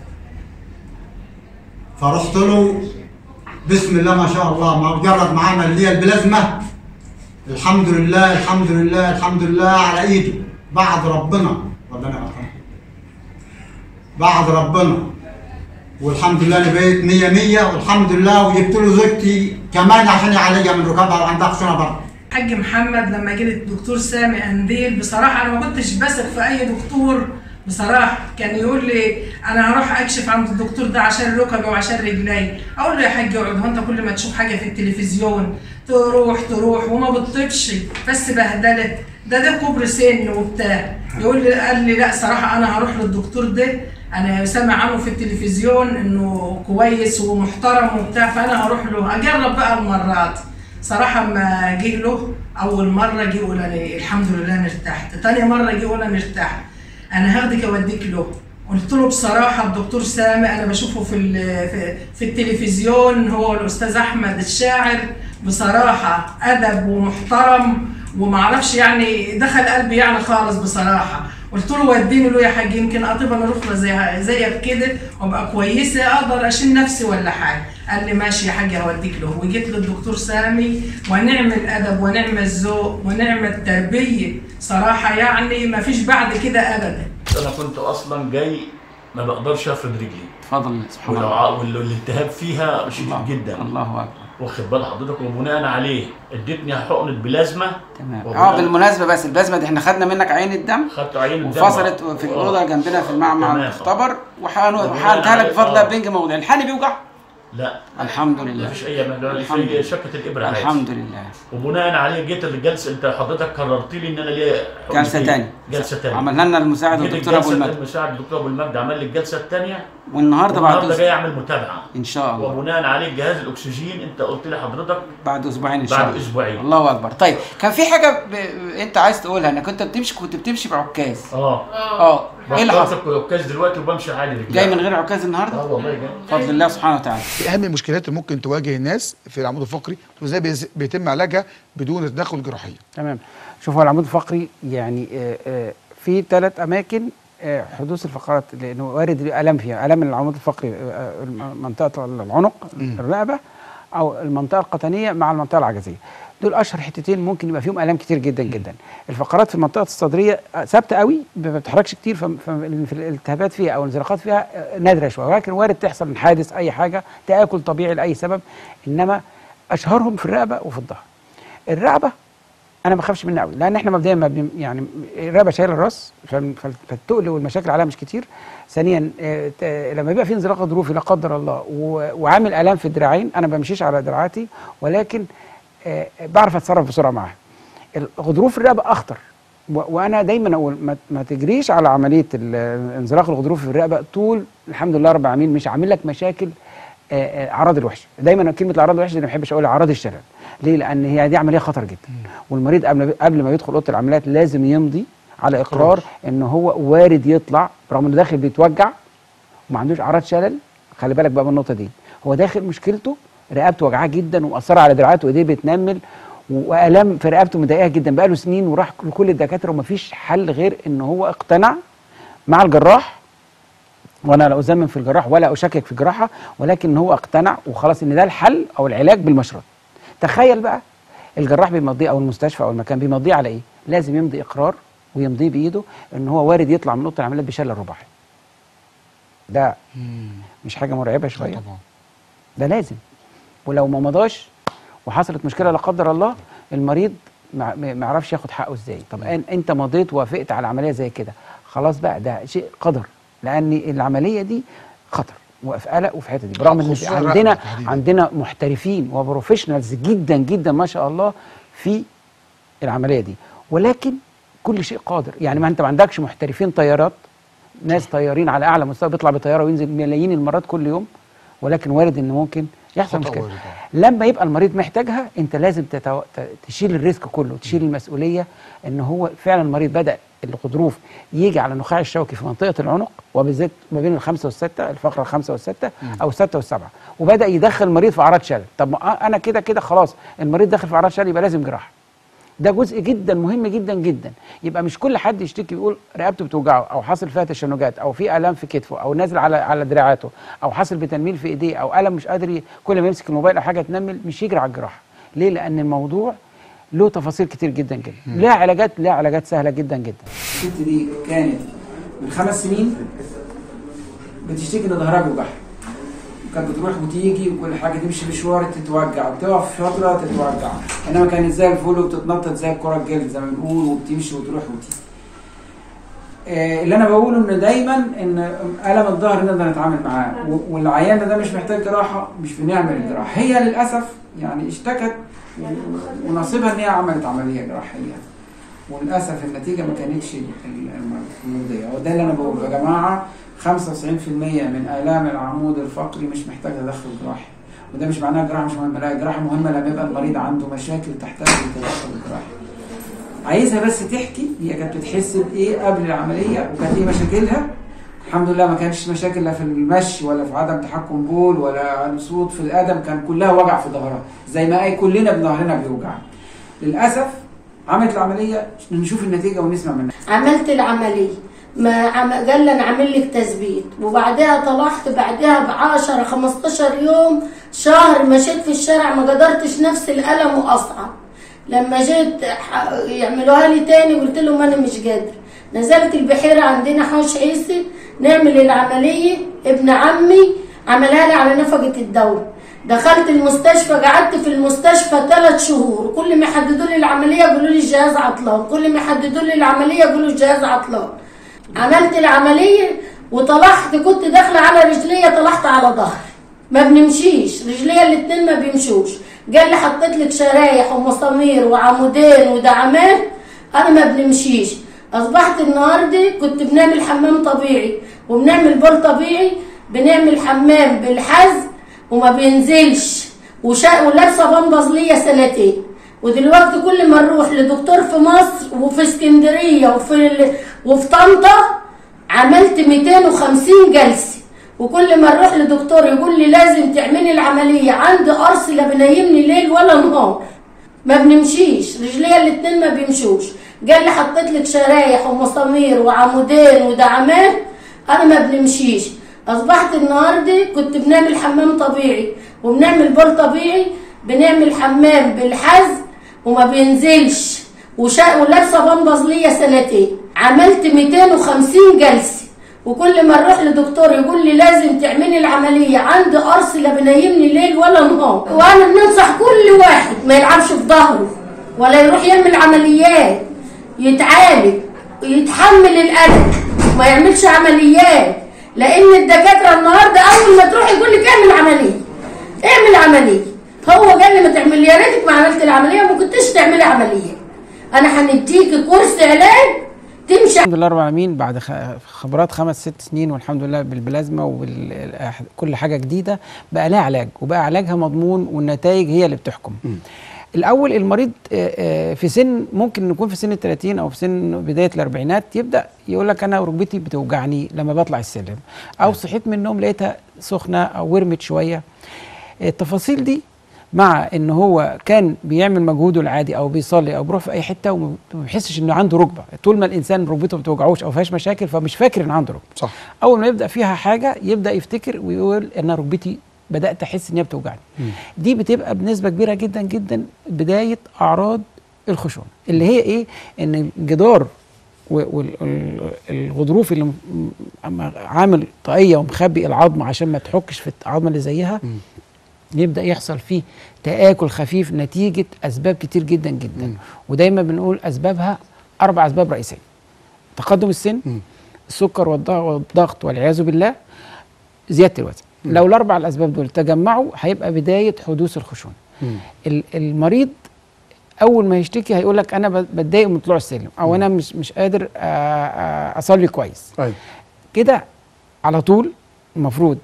فرحت له بسم الله ما شاء الله مجرد ما عمل لي البلازما الحمد لله الحمد لله الحمد لله على ايده بعد ربنا ولا انا غلطان؟ بعد ربنا والحمد لله انا بقيت 100 100 والحمد لله وجبت له زوجتي كمان عشان يعالجها من ركابها وعندها خشونه برضه الحاج محمد لما جه الدكتور سامي انديل بصراحه انا ما كنتش بثق في اي دكتور بصراحه كان يقول لي انا هروح اكشف عند الدكتور ده عشان ركبي وعشان رجلي اقول له يا حاج اقعد هو انت كل ما تشوف حاجه في التلفزيون تروح تروح وما بتطيبش بس بهدلت ده ده كبر سن وبتاع يقول لي قال لي لا صراحه انا هروح للدكتور ده انا سامع عنه في التلفزيون انه كويس ومحترم وبتاع فانا هروح له اجرب بقى المرات صراحة ما جه له أول مرة جه يقول أنا الحمد لله أنا ارتحت، تاني مرة جه يقول أنا ارتحت، أنا هاخدك أوديك له، قلت له بصراحة الدكتور سامي أنا بشوفه في ال- في, في التلفزيون هو الأستاذ أحمد الشاعر بصراحة أدب ومحترم ومعرفش يعني دخل قلبي يعني خالص بصراحة، قلت له وديني له يا حاج يمكن اطيب انا رخرة زي زيك كده وابقى كويسه اقدر اشيل نفسي ولا حاجه قال لي ماشي يا حاج هوديك له وجيت للدكتور سامي ونعم الادب ونعم الذوق ونعم التربيه صراحه يعني ما فيش بعد كده ابدا انا كنت اصلا جاي ما بقدرش افرد رجلي اتفضل سبحان والع- الله وال- والالتهاب فيها شديد جدا الله اكبر واخد بال حضرتك وبناء عليه ادتني حقنه بلازما تمام وبناء- اه بالمناسبه بس البلازما دي احنا خدنا منك عين الدم خدت عين الدم وفصلت في الاوضه جنبنا في المعمل تمام. تختبر وبناء وحقنتها لك عليه- بفضل آه. بنج موضعي الحالي بيوجع لا الحمد لله مفيش اي مجال الحمد لله. في شكه الابره عادي. الحمد لله وبناء عليه جيت الجلسه انت حضرتك قررت لي ان انا ليا حقن جلسه فيه. تاني جلسه تانية عملنا لنا المساعد جيت الدكتور ابو الجلسة- المجد المساعد الدكتور ابو المجد عمل لي الجلسه الثانيه والنهارده بعد النهارده أسبوع- جاي اعمل متابعه ان شاء الله وبناء عليه جهاز الاكسجين انت قلت لي حضرتك بعد اسبوعين ان شاء بعد الله اسبوعين الله اكبر طيب كان في حاجه ب... انت عايز تقولها انك كنت بتمشي كنت بتمشي بعكاز اه اه ايه اللي حصل بطلت العكاز دلوقتي وبمشي عادي رجلي جاي من غير عكاز النهارده اه والله جاي بفضل الله سبحانه وتعالى في اهم المشكلات اللي ممكن تواجه الناس في العمود الفقري وازاي بيز- بيتم علاجها بدون تدخل جراحيه تمام شوف هو العمود الفقري يعني آه، آه، في ثلاث اماكن آه، حدوث الفقرات لانه وارد الالم فيها الم العمود الفقري آه، آه، الم- منطقه العنق الرقبه او المنطقه القطنيه مع المنطقه العجزيه دول اشهر حتتين ممكن يبقى فيهم الام كتير جدا جدا الفقرات في المنطقه الصدريه آه، ثابته قوي ما بتتحركش كتير فم- فم- في الالتهابات فيها او الانزلاقات فيها آه، نادره شويه ولكن وارد تحصل من حادث اي حاجه تاكل طبيعي لاي سبب انما اشهرهم في الرقبه وفي الظهر الرقبه انا ما بخافش منها قوي لان احنا مبدئيا ما بن- يعني الرقبه شايله الراس فال- فال- فالتقل والمشاكل عليها مش كتير ثانيا آه، ت- لما بيبقى في انزلاق غضروفي لا قدر الله و- وعامل الام في الدراعين انا ما بمشيش على دراعاتي ولكن آه، بعرف اتصرف بسرعه معاها الغضروف الرقبه اخطر و- وانا دايما اقول ما, ما تجريش على عمليه ال- الانزلاق الغضروفي في الرقبه طول الحمد لله رب العالمين مش عامل لك مشاكل آه، آه، اعراض الوحشه دايما كلمه الاعراض الوحشه دي ما بحبش اقول اعراض الشلل ليه لان هي دي عمليه خطر جدا والمريض قبل قبل ما يدخل اوضه العمليات لازم يمضي على اقرار ان هو وارد يطلع رغم انه داخل بيتوجع وما عندوش اعراض شلل خلي بالك بقى من النقطه دي هو داخل مشكلته رقبته وجعاه جدا ومأثره على دراعاته وايديه بتنمل والام في رقبته مضايقاه جدا بقاله سنين وراح لكل الدكاتره ومفيش حل غير ان هو اقتنع مع الجراح وانا لا ازمن في الجراح ولا اشكك في الجراحه ولكن هو اقتنع وخلاص ان ده الحل او العلاج بالمشرط تخيل بقى الجراح بيمضيه او المستشفى او المكان بيمضيه على ايه لازم يمضي اقرار ويمضيه بايده ان هو وارد يطلع من اوضه العمليات بشلل رباعي ده مش حاجه مرعبه شويه طبعا ده لازم ولو ما مضاش وحصلت مشكله لا قدر الله المريض ما ما ما يعرفش ياخد حقه ازاي طب أن- انت مضيت ووافقت على عمليه زي كده خلاص بقى ده شيء قدر لان العمليه دي خطر وفي قلق وفي حته دي برغم ان خصوصاً عندنا الرقبة تحديداً. عندنا محترفين وبروفيشنالز جدا جدا ما شاء الله في العمليه دي ولكن كل شيء قادر يعني ما انت ما عندكش محترفين طيارات ناس طيارين على اعلى مستوى بيطلع بطياره وينزل ملايين المرات كل يوم ولكن وارد ان ممكن يحصل خطأ مشكله وارد، لما يبقى المريض محتاجها انت لازم تتو... ت- تشيل الريسك كله تشيل المسؤوليه ان هو فعلا المريض بدا الغضروف يجي على النخاع الشوكي في منطقه العنق وبالذات ما بين الخمسه والسته الفقره الخمسه والسته او السته والسبعه وبدا يدخل المريض في اعراض شلل طب ما انا كده كده خلاص المريض داخل في اعراض شلل يبقى لازم جراحه ده جزء جدا مهم جدا جدا يبقى مش كل حد يشتكي يقول رقبته بتوجعه او حاصل فيها تشنجات او في الام في كتفه او نازل على على دراعاته او حاصل بتنميل في ايديه او الم مش قادر ي- كل ما يمسك الموبايل او حاجه تنمل مش يجري على الجراحه ليه لان الموضوع له تفاصيل كتير جدا جدا لها علاجات لها علاجات سهله جدا جدا الست دي كانت من خمس سنين بتشتكي ان ظهرها بيوجعها كانت بتروح وتيجي وكل حاجه تمشي مشوار تتوجع وتقف فتره تتوجع انما كانت زي الفل وبتتنطط زي الكره الجلد زي ما بنقول وبتمشي وتروح وتيجي آه، اللي انا بقوله ان دايما ان الم الظهر نقدر نتعامل معاه و- والعيان ده مش محتاج جراحه مش بنعمل الجراحه هي للاسف يعني اشتكت و- ونصيبها ان هي عملت عمليه جراحيه وللاسف النتيجه ما كانتش ال- ال- المرضيه وده اللي انا بقوله يا جماعه 95% من الام العمود الفقري مش محتاج تدخل جراحي وده مش معناه الجراحه مش مهمه لا الجراحه مهمه لما يبقى المريض عنده مشاكل تحتاج للتدخل الجراحي عايزها بس تحكي هي كانت بتحس بايه قبل العمليه وكانت ايه مشاكلها الحمد لله ما كانش مشاكل لا في المشي ولا في عدم تحكم بول ولا صوت في القدم كان كلها وجع في ظهرها زي ما اي كلنا بظهرنا بيوجع للاسف عملت العمليه نشوف النتيجه ونسمع منها عملت العملية ما عم... قال لي انا عامل لك تثبيت وبعدها طلعت بعدها ب 10 15 يوم شهر مشيت في الشارع ما قدرتش نفس الالم واصعب لما جيت ح- يعملوها لي تاني قلت لهم انا مش قادر نزلت البحيره عندنا حوش عيسي نعمل العمليه ابن عمي عملها لي على نفقه الدوله دخلت المستشفى قعدت في المستشفى ثلاث شهور كل ما يحددوا لي العمليه يقولوا لي الجهاز عطلان كل ما يحددوا لي العمليه يقولوا الجهاز عطلان عملت العمليه وطلعت كنت داخله على رجليا طلعت على ظهري ما بنمشيش رجليا الاتنين ما بيمشوش قال لي حطيت لك شرايح ومسامير وعمودين ودعامات انا ما بنمشيش اصبحت النهارده كنت بنعمل حمام طبيعي وبنعمل بول طبيعي بنعمل حمام بالحزم وما بينزلش وشا... ولابسه بامبز ليا سنتين ودلوقتي كل ما نروح لدكتور في مصر وفي اسكندريه وفي ال... وفي طنطا عملت 250 جلسه وكل ما نروح لدكتور يقول لي لازم تعملي العمليه عندي قرص لا بنيمني ليل ولا نهار ما بنمشيش رجليا الاتنين ما بيمشوش قال لي حطيت لك شرايح ومسامير وعمودين ودعامات انا ما بنمشيش اصبحت النهارده كنت بنعمل حمام طبيعي وبنعمل بول طبيعي بنعمل حمام بالحزم وما بينزلش وشا... ولابسه بامبز ليا سنتين عملت 250 جلسه وكل ما نروح لدكتور يقول لي لازم تعملي العمليه عندي قرص لا بنيمني ليل ولا نهار وانا بننصح كل واحد ما يلعبش في ظهره ولا يروح يعمل عمليات يتعالج يتحمل الألم ما يعملش عمليات لان الدكاتره النهارده اول ما تروح يقول لك اعمل عمليه اعمل عمليه هو قال لي ما تعمل يا ريتك ما عملت العمليه وما كنتش تعملي عمليه انا هنديكي كورس علاج تمشي الحمد لله رب العالمين بعد خ- خبرات خمس ست سنين والحمد لله بالبلازما وكل حاجه جديده بقى لها علاج وبقى علاجها مضمون والنتائج هي اللي بتحكم الاول المريض آه، آه، في سن ممكن يكون في سن ال 30 او في سن بدايه الاربعينات يبدا يقول لك انا ركبتي بتوجعني لما بطلع السلم او صحيت من النوم لقيتها سخنه او ورمت شويه التفاصيل دي مع ان هو كان بيعمل مجهوده العادي او بيصلي او بيروح في اي حته وما بيحسش انه عنده ركبه طول ما الانسان ركبته ما بتوجعوش او فيهاش مشاكل فمش فاكر ان عنده ركبه صح اول ما يبدا فيها حاجه يبدا يفتكر ويقول ان ركبتي بدات احس ان هي بتوجعني دي بتبقى بنسبه كبيره جدا جدا بدايه اعراض الخشونه اللي هي ايه ان الجدار والغضروف اللي م- م- عامل طاقيه ومخبي العظم عشان ما تحكش في العظمه اللي زيها يبدا يحصل فيه تآكل خفيف نتيجه اسباب كتير جدا جدا ودايما بنقول اسبابها اربع اسباب رئيسيه تقدم السن السكر والضغ- والضغط والعياذ بالله زياده الوزن لو الاربع الاسباب دول تجمعوا هيبقى بدايه حدوث الخشونه ال- المريض اول ما يشتكي هيقول لك انا ب- بتضايق من طلوع السلم او انا مش مش قادر آه، آه، اصلي كويس أيوة. كده على طول المفروض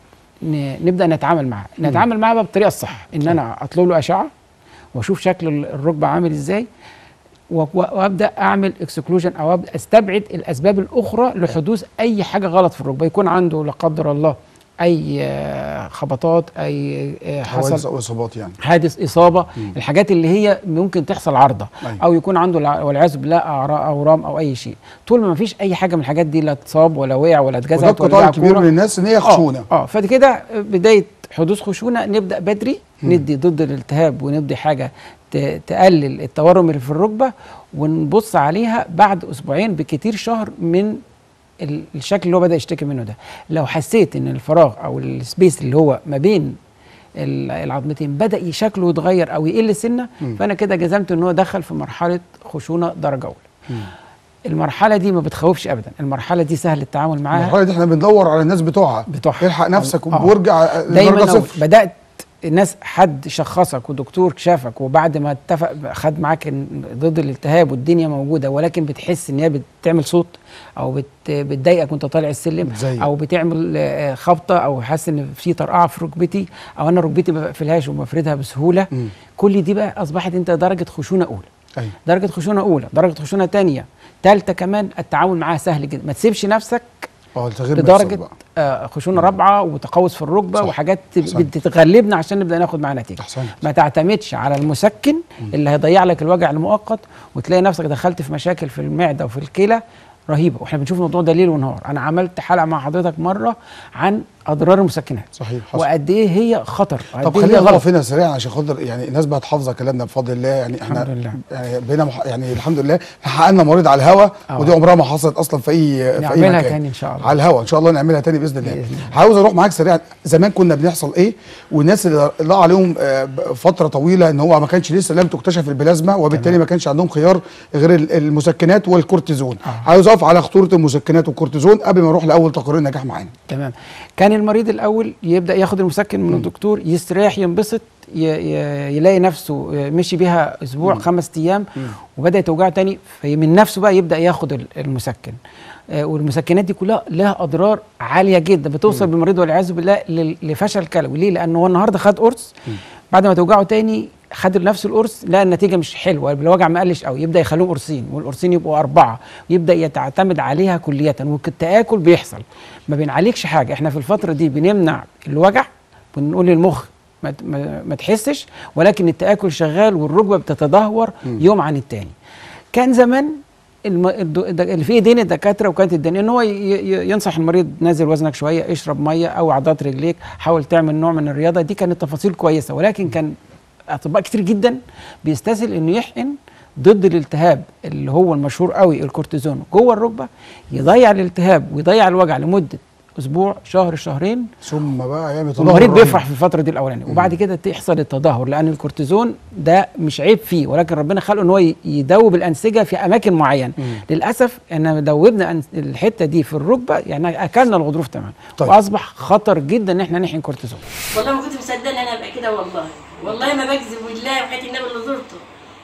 ن- نبدا نتعامل معاه مم. نتعامل معاه بقى بالطريقه الصح ان انا اطلب له اشعه واشوف شكل ال- الركبه عامل ازاي و- و- وابدا اعمل اكسكلوجن او أبدأ استبعد الاسباب الاخرى لحدوث اي حاجه غلط في الركبه يكون عنده لا قدر الله اي آه، خبطات اي آه، حوادث حصل او اصابات يعني حادث اصابه مم. الحاجات اللي هي ممكن تحصل عرضه أيوة. او يكون عنده الع- والعياذ بالله أعرا- اورام او اي شيء طول ما فيش اي حاجه من الحاجات دي لا اتصاب ولا وقع ولا اتجزع وده قطاع كبير من الناس ان هي خشونه اه فدي كده بدايه حدوث خشونه نبدا بدري ندي ضد الالتهاب وندي حاجه ت- تقلل التورم اللي في الركبه ونبص عليها بعد اسبوعين بكتير شهر من ال- الشكل اللي هو بدا يشتكي منه ده لو حسيت ان الفراغ او السبيس اللي هو ما بين ال- العظمتين بدا شكله يتغير او يقل سنه مم. فانا كده جزمت ان هو دخل في مرحله خشونه درجه اولى المرحله دي ما بتخوفش ابدا المرحله دي سهل التعامل معاها المرحله دي احنا بندور على الناس بتوعها بتوعها الحق نفسك آه. وارجع دايما لدرجه لو صفر بدات الناس حد شخصك ودكتور شافك وبعد ما اتفق خد معاك إن- ضد الالتهاب والدنيا موجوده ولكن بتحس ان هي بتعمل صوت او بت بتضايقك وانت طالع السلم بتزيق. او بتعمل آه، خبطه او حاسس ان في طرقعه في ركبتي او انا ركبتي ما بقفلهاش وبفردها بسهوله مم. كل دي بقى اصبحت انت درجه خشونه اولى أيوة. درجه خشونه اولى درجه خشونه ثانيه ثالثه كمان التعامل معاها سهل جدا ما تسيبش نفسك اه التغيير بيحصل لدرجه بقى. آه خشونه رابعه وتقوس في الركبه صح. وحاجات أحسنت. بتتغلبنا عشان نبدا ناخد معاها نتيجه احسنت ما تعتمدش على المسكن اللي هيضيع لك الوجع المؤقت وتلاقي نفسك دخلت في مشاكل في المعده وفي الكلى رهيبه واحنا بنشوف الموضوع ده ليل ونهار انا عملت حلقه مع حضرتك مره عن اضرار المسكنات صحيح حصل. وقد ايه هي خطر طب وقد إيه خلينا هي غلط نقف هنا سريعا عشان خاطر يعني الناس بقت حافظه كلامنا بفضل الله يعني احنا الحمد لله. يعني بقينا مح... يعني الحمد لله احنا حققنا مريض على الهوا آه. ودي عمرها ما حصلت اصلا في اي في اي نعملها مكان تاني إن شاء الله. على الهوا ان شاء الله نعملها تاني باذن الله بإذن عاوز اروح معاك سريعا زمان كنا بنحصل ايه والناس اللي اللي عليهم آه، ب- فتره طويله ان هو ما كانش لسه لم تكتشف البلازما وبالتالي ما كانش عندهم خيار غير ال- المسكنات والكورتيزون عاوز اقف على خطوره المسكنات والكورتيزون قبل ما نروح لاول تقرير نجاح معانا تمام كان المريض الاول يبدا ياخد المسكن من الدكتور يستريح ينبسط ي- ي- يلاقي نفسه مشي بيها اسبوع خمس ايام وبدات توجعه تاني فمن نفسه بقى يبدا ياخد ال- المسكن آه، والمسكنات دي كلها لها اضرار عاليه جدا بتوصل بالمريض والعياذ بالله لل- لفشل كلوي ليه لانه هو النهارده خد قرص بعد ما توجعه تاني خد نفس القرص لقى النتيجه مش حلوه الوجع ما قلش قوي يبدا يخلوهم قرصين والقرصين يبقوا اربعه ويبدا يعتمد عليها كليا والتاكل بيحصل ما بنعالجش حاجه احنا في الفتره دي بنمنع الوجع بنقول للمخ ما, ت- ما, ما تحسش ولكن التاكل شغال والركبه بتتدهور يوم عن التاني كان زمان الم... الد- الد- اللي في ايدين الدكاتره وكانت الدنيا ان هو ي... ي... ينصح المريض نازل وزنك شويه اشرب ميه او عضلات رجليك حاول تعمل نوع من الرياضه دي كانت تفاصيل كويسه ولكن كان اطباء كتير جدا بيستسهل انه يحقن ضد الالتهاب اللي هو المشهور قوي الكورتيزون جوه الركبه يضيع الالتهاب ويضيع الوجع لمده اسبوع شهر شهرين ثم بقى يعمل تدهور المريض رهيب. بيفرح في الفتره دي الاولانيه وبعد كده تحصل التدهور لان الكورتيزون ده مش عيب فيه ولكن ربنا خلقه ان هو ي- يدوب الانسجه في اماكن معينه للاسف ان دوبنا أنس- الحته دي في الركبه يعني اكلنا الغضروف تماما طيب. واصبح خطر جدا ان احنا نحقن كورتيزون والله ما كنت مصدقه ان انا ابقى كده والله والله ما بكذب بالله وحياه النبي اللي زرته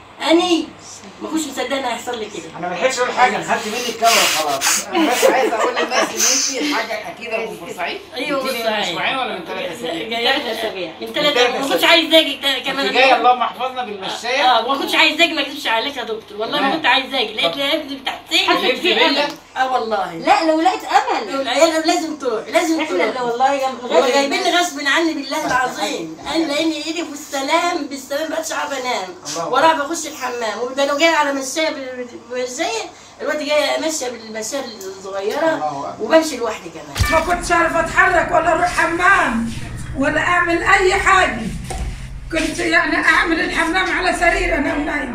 اني ما كنتش مصدقه ان هيحصل لي كده انا ما لحقتش اقول حاجه خدت مني الكاميرا خلاص انا بس عايز اقول للناس ان انت حاجه اكيده من بورسعيد ايوه جيتي لي من بورسعيد. اسبوعين ولا من ثلاث اسابيع؟ جايه من من ثلاثة ثلاث ما كنتش أسابيع. عايز اجي كمان كنت جايه اللهم احفظنا بالمشايه اه ما كنتش عايز اجي ما اكذبش عليك يا دكتور والله ما تمام. كنت عايز اجي لقيت طب. لي ابني تحتين حسيت في بيا؟ امل اه والله لا لو لقيت امل العيال لازم تروح لازم احنا تروح اللي والله جنب هو جايبيني غصب عني بالله العظيم انا لاني ايدي في السلام بالسلام بقتش عارفه انام الله. وراح بخش الحمام وده لو جاي على مشايه بال- بالمشايه الواد جاي ماشيه بالمشايه الصغيره وبمشي لوحدي كمان ما كنتش عارف اتحرك ولا اروح حمام ولا اعمل اي حاجه كنت يعني اعمل الحمام على سرير انا ونايمه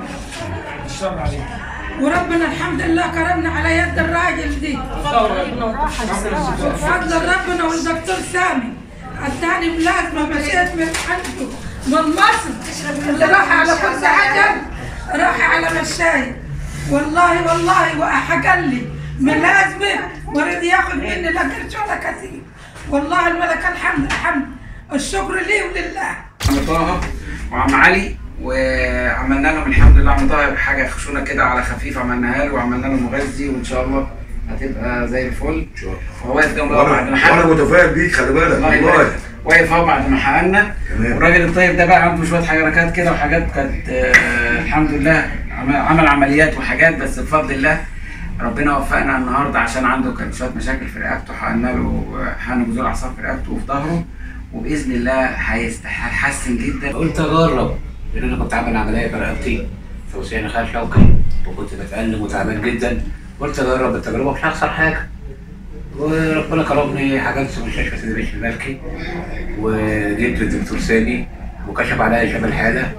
وربنا الحمد لله كرمنا على يد الراجل دي بفضل ربنا والدكتور سامي اداني بلازما مشيت من عنده من مصر اللي راح على كل عجل راح على مشاي والله والله وحكى لي ملازمه ورد ياخذ مني لا قرش ولا كثير والله الملك الحمد الحمد الشكر لي ولله عم طه وعم علي وعملنا لهم الحمد لله عم طه حاجه خشونه كده على خفيف عملناها له وعملنا له مغذي وان شاء الله هتبقى زي الفل ان شاء الله وهو واقف جنب بعض وانا ما حقق. وانا متفائل بيك خلي بالك الله والله يبارك. واقف اهو بعد ما حققنا تمام. والراجل الطيب ده بقى عنده شويه حركات كده وحاجات كانت آه، الحمد لله عمل- عمل عمليات وحاجات بس بفضل الله ربنا وفقنا النهارده عشان عنده كان شويه مشاكل في رقبته حققنا له حقن جذور اعصاب في رقبته وفي ظهره وباذن الله هيست- هيحسن جدا قلت اجرب لان انا كنت عامل عمليه في رقبتي في وسيم خال شوقي وكنت بتألم وتعبان جدا قلت اجرب التجربه مش هخسر حاجه وربنا كرمني حجزت في مستشفى سيدي بشر الملكي وجيت للدكتور سامي وكشف عليا شاف الحاله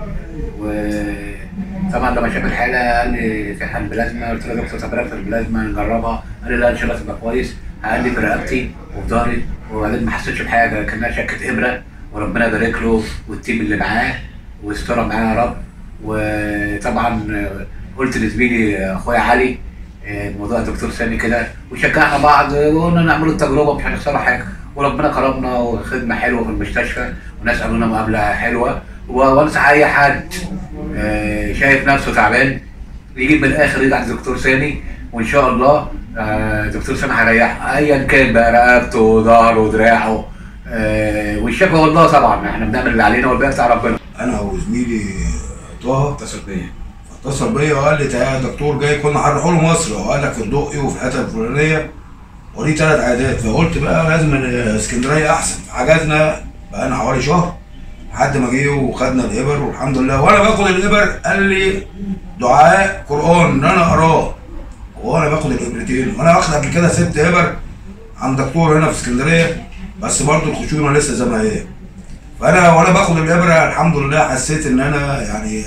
وطبعا لما شاف الحاله قال لي في حال بلازما قلت له يا دكتور طب رقبه البلازما نجربها قال لي لا ان شاء الله تبقى كويس قال لي في رقبتي وفي ظهري وبعدين ما حسيتش بحاجه كانها شكه ابره وربنا يبارك له والتيم اللي معاه واسترى معاه يا رب وطبعا قلت لزميلي اخويا علي آه، موضوع الدكتور سامي كده وشجعنا بعض وقلنا نعمل التجربه مش هنخسر حاجه وربنا كرمنا وخدمه حلوه في المستشفى وناس قالوا لنا مقابله حلوه و- وانصح اي حد آه، شايف نفسه تعبان يجي من الاخر يجي عند الدكتور سامي وان شاء الله آه، دكتور سامي هيريح ايا كان بقى رقبته ظهره دراعه آه، والشفا والله طبعا احنا بنعمل اللي علينا والباقي بتاع ربنا انا وزميلي طه اتصل بيا اتصل بيا وقال لي تعالى دكتور جاي كنا هنروح له مصر وقال لك في الدقي وفي الحته الفلانيه وليه ثلاث عيادات فقلت بقى لازم اسكندريه احسن حجزنا بقى حوالي شهر لحد ما جه وخدنا الابر والحمد لله وانا باخد الابر قال لي دعاء قران ان انا اقراه وانا باخد الابرتين وانا واخد قبل كده ست ابر عند دكتور هنا في اسكندريه بس برضه الخشونه لسه زي ما هي فانا وانا باخد الابره الحمد لله حسيت ان انا يعني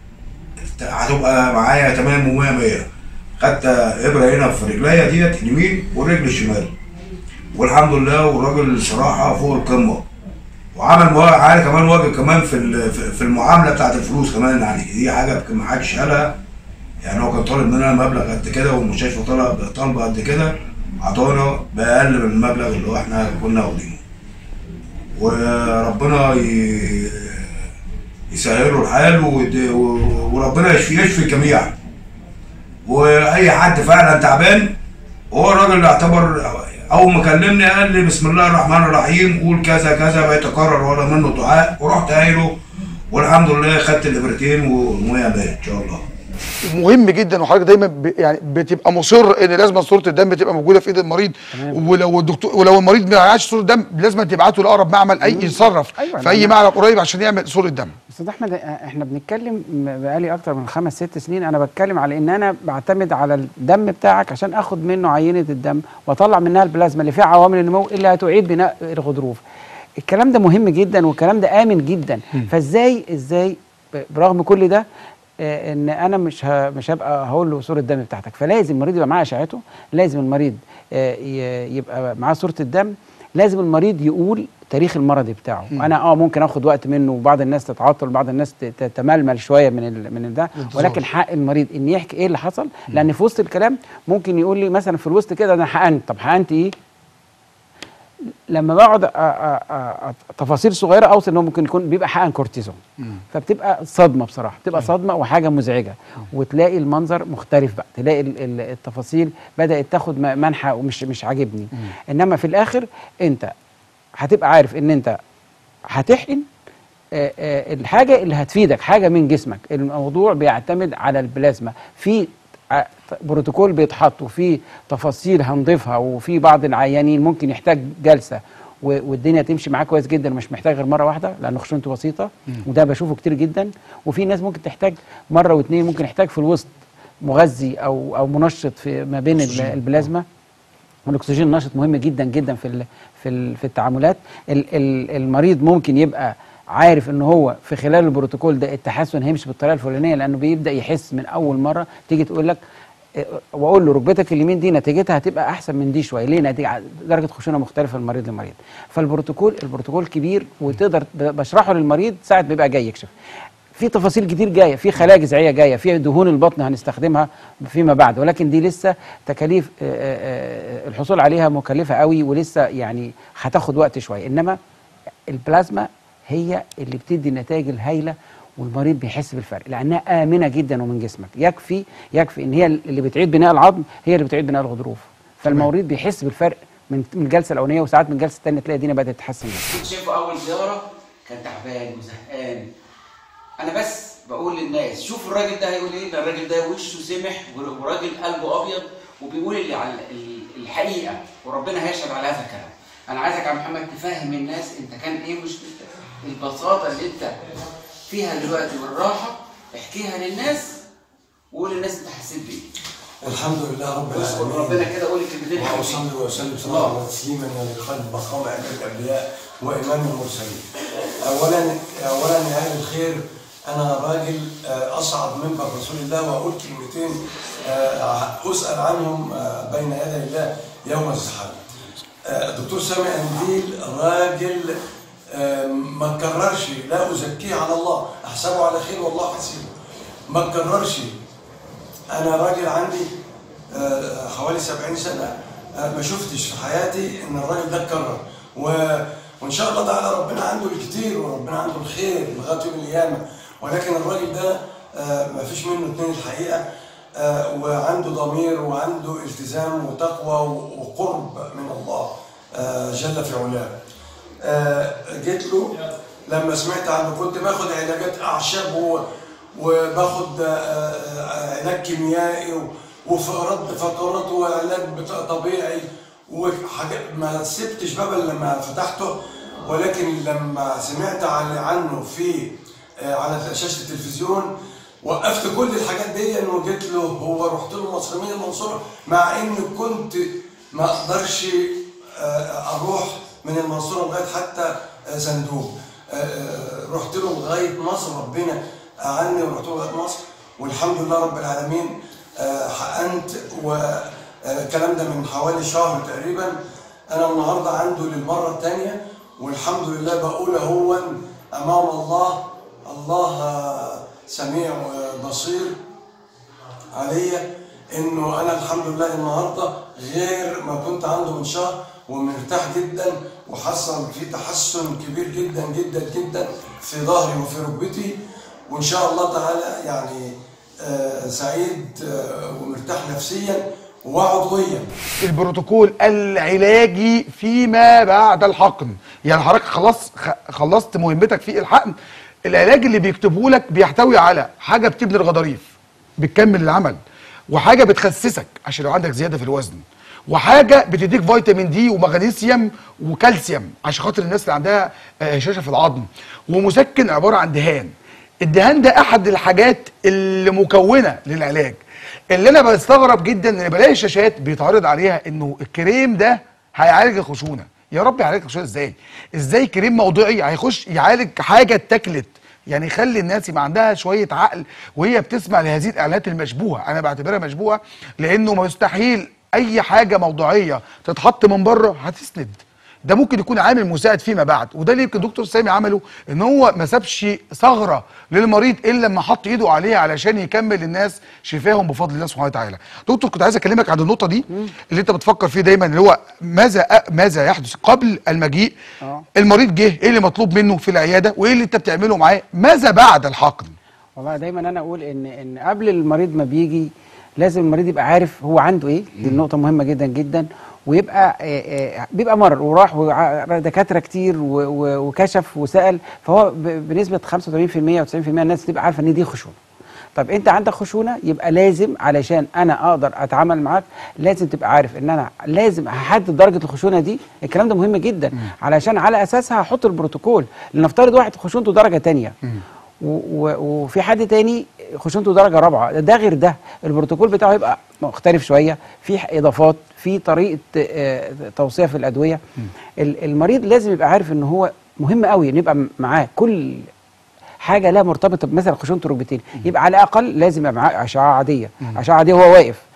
هتبقى معايا تمام و100 100 خدت ابره هنا في رجليا ديت اليمين والرجل الشمال والحمد لله والراجل صراحه فوق القمه وعمل موا- عارف كمان واجب كمان في ال- في- في المعامله بتاعت الفلوس كمان يعني دي حاجه ما حدش قالها يعني هو كان طالب مننا مبلغ قد كده والمستشفى طالب طالبه قد كده عطانا باقل من المبلغ اللي هو احنا كنا واخدينه وربنا ي- يسهله الحال ود- و- وربنا يشفي يشفي الجميع واي حد فعلا تعبان هو الراجل اللي اعتبر اول ما كلمني قال لي بسم الله الرحمن الرحيم قول كذا كذا بيتكرر ورا منه دعاء ورحت قايله والحمد لله خدت الابرتين ومية مية ان شاء الله مهم جدا وحضرتك دايما ب... يعني بتبقى مصر ان لازم صوره الدم تبقى موجوده في ايد المريض ولو الدكتور ولو المريض ما معهاش صوره دم لازم تبعته لاقرب معمل اي يتصرف أيوة، في اي أنا- معمل قريب عشان يعمل صوره دم استاذ احمد آه، احنا بنتكلم م- بقالي اكتر من خمس ست سنين انا بتكلم على ان انا بعتمد على الدم بتاعك عشان اخد منه عينه الدم واطلع منها البلازما اللي فيها عوامل النمو اللي هتعيد بناء الغضروف الكلام ده مهم جدا والكلام ده امن جدا فازاي ازاي ب- برغم كل ده آه، ان انا مش ه- مش هبقى هقول له صوره الدم بتاعتك فلازم المريض يبقى معاه اشعته لازم المريض آه، ي- يبقى معاه صوره الدم لازم المريض يقول تاريخ المرضي بتاعه مم. انا اه ممكن اخد وقت منه وبعض الناس تتعطل وبعض الناس ت- تتململ شويه من ال من ده الانتظار. ولكن حق المريض ان يحكي ايه اللي حصل لان في وسط الكلام ممكن يقول لي مثلا في الوسط كده انا حقنت طب حقنت ايه لما بقعد أ- أ- أ- أ- تفاصيل صغيره اوصل ان هو ممكن يكون بيبقى حقن كورتيزون فبتبقى صدمه بصراحه بتبقى صدمه وحاجه مزعجه وتلاقي المنظر مختلف بقى تلاقي ال- ال- التفاصيل بدات تاخد م- منحى ومش مش عاجبني انما في الاخر انت هتبقى عارف ان انت هتحقن آه، آه، الحاجه اللي هتفيدك حاجه من جسمك الموضوع بيعتمد على البلازما في ع- بروتوكول بيتحط وفي تفاصيل هنضيفها وفي بعض العيانين ممكن يحتاج جلسه و- والدنيا تمشي معاه كويس جدا مش محتاج غير مره واحده لان خشونته بسيطه وده بشوفه كتير جدا وفي ناس ممكن تحتاج مره واثنين ممكن يحتاج في الوسط مغذي او او منشط في ما بين ال- أكسجين. البلازما والاكسجين نشط مهم جدا جدا في ال- في ال- في التعاملات ال- ال- المريض ممكن يبقى عارف ان هو في خلال البروتوكول ده التحسن هيمشي بالطريقه الفلانيه لانه بيبدا يحس من اول مره تيجي تقول لك آه، واقول له ركبتك اليمين دي نتيجتها هتبقى احسن من دي شويه ليه نتيجه درجه خشونه مختلفه من مريض لمريض فالبروتوكول البروتوكول كبير وتقدر ب- بشرحه للمريض ساعه ما يبقى جاي يكشف في تفاصيل كتير جايه في خلايا جذعيه جايه في دهون البطن هنستخدمها فيما بعد ولكن دي لسه تكاليف آه، آه، آه، الحصول عليها مكلفه قوي ولسه يعني هتاخد وقت شويه انما البلازما هي اللي بتدي النتائج الهائله والمريض بيحس بالفرق لانها امنه جدا ومن جسمك يكفي يكفي ان هي اللي بتعيد بناء العظم هي اللي بتعيد بناء الغضروف فالمريض بيحس بالفرق من من الجلسه الاولانيه وساعات من الجلسه الثانيه تلاقي الدنيا بدات تتحسن جدا كنت شايفه اول زياره كان تعبان وزهقان انا بس بقول للناس شوف الراجل ده هيقول ايه ده الراجل ده وشه سمح وراجل قلبه ابيض وبيقول اللي على ال- الحقيقه وربنا هيشهد على هذا الكلام انا عايزك يا عم محمد تفهم الناس انت كان ايه مشكلتك البساطه اللي انت فيها دلوقتي والراحه احكيها للناس وقول للناس انت حسيت بايه الحمد لله رب واذكر العالمين ربنا كده قول الكلمتين واصلي واسلم صلاه وتسليما يعني لقلب مقام امير الانبياء وامام المرسلين. اولا اولا يا اهل الخير انا راجل آه، اصعد منبر رسول الله واقول كلمتين آه، اسال عنهم آه، بين يدي الله يوم الزحام. آه، دكتور سامي انديل راجل آه، ما تكررش لا ازكيه على الله احسبه على خير والله حسيبه ما تكررش انا راجل عندي آه، حوالي 70 سنه آه، ما شفتش في حياتي ان الراجل ده اتكرر و... وان شاء الله تعالى ربنا عنده الكتير وربنا عنده الخير لغايه يوم القيامه ولكن الراجل ده آه، ما فيش منه اتنين الحقيقه آه، وعنده ضمير وعنده التزام وتقوى وقرب من الله آه، جل في علاه آه، جيت له لما سمعت عنه كنت باخد علاجات اعشاب و- وباخد آه، آه، علاج كيميائي و- وفقرات فقرات وعلاج بتا- طبيعي وحاجات ما سبتش باب إلا لما فتحته ولكن لما سمعت عن- عنه في آه، على شاشه التلفزيون وقفت كل الحاجات دي وجيت له هو رحت له مصر من المنصوره مع اني كنت ما اقدرش آه، اروح من المنصوره لغايه حتى آه، صندوق آه، آه، رحت له لغايه مصر ربنا اعني ورحت له لغايه مصر والحمد لله رب العالمين آه، حقنت والكلام ده من حوالي شهر تقريبا انا النهارده عنده للمره الثانيه والحمد لله بقول هو امام الله الله آه، سميع وبصير عليا انه انا الحمد لله النهارده غير ما كنت عنده من شهر ومرتاح جدا وحصل في تحسن كبير جدا جدا جدا في ظهري وفي ركبتي وان شاء الله تعالى يعني آه سعيد آه ومرتاح نفسيا وعضويا البروتوكول العلاجي فيما بعد الحقن يعني حضرتك خلاص خ- خلصت مهمتك في الحقن العلاج اللي بيكتبه لك بيحتوي على حاجه بتبني الغضاريف بتكمل العمل وحاجه بتخسسك عشان لو عندك زياده في الوزن وحاجه بتديك فيتامين دي ومغنيسيوم وكالسيوم عشان خاطر الناس اللي عندها آه، هشاشه في العظم ومسكن عباره عن دهان الدهان ده احد الحاجات اللي مكونه للعلاج اللي انا بستغرب جدا ان بلاقي الشاشات بيتعرض عليها انه الكريم ده هيعالج الخشونه يا رب يعالج الخشونه ازاي ازاي كريم موضعي هيخش يعالج حاجه اتاكلت يعني يخلي الناس يبقى عندها شويه عقل وهي بتسمع لهذه الاعلانات المشبوهه انا بعتبرها مشبوهه لانه مستحيل اي حاجه موضوعيه تتحط من بره هتسند ده ممكن يكون عامل مساعد فيما بعد وده اللي يمكن دكتور سامي عمله ان هو ما سابش ثغره للمريض الا لما حط ايده عليها علشان يكمل الناس شفاهم بفضل الله سبحانه وتعالى دكتور كنت عايز اكلمك عن النقطه دي اللي انت بتفكر فيه دايما اللي هو ماذا ماذا يحدث قبل المجيء اه المريض جه ايه اللي مطلوب منه في العياده وايه اللي انت بتعمله معاه ماذا بعد الحقن والله دايما انا اقول ان ان قبل المريض ما بيجي لازم المريض يبقى عارف هو عنده ايه دي النقطه مهمه جدا جدا ويبقى آه، آه، بيبقى مر وراح وع- دكاتره كتير و- و- وكشف وسال فهو ب- بنسبه 85% او 90% الناس تبقى عارفه ان دي خشونه طب انت عندك خشونه يبقى لازم علشان انا اقدر اتعامل معاك لازم تبقى عارف ان انا لازم هحدد درجه الخشونه دي الكلام ده مهم جدا علشان على اساسها هحط البروتوكول لنفترض واحد خشونته درجه تانية و- و- وفي حد تاني خشونته درجه رابعه ده- ده غير ده البروتوكول بتاعه يبقى مختلف شويه في ح- اضافات في طريقه آه، توصيه في الادويه ال- المريض لازم يبقى عارف ان هو مهم قوي ان يبقى م- معاه كل حاجه لها مرتبطه مثلا خشونه الركبتين يبقى على الاقل لازم يبقى معاه اشعه عاديه اشعه عاديه وهو واقف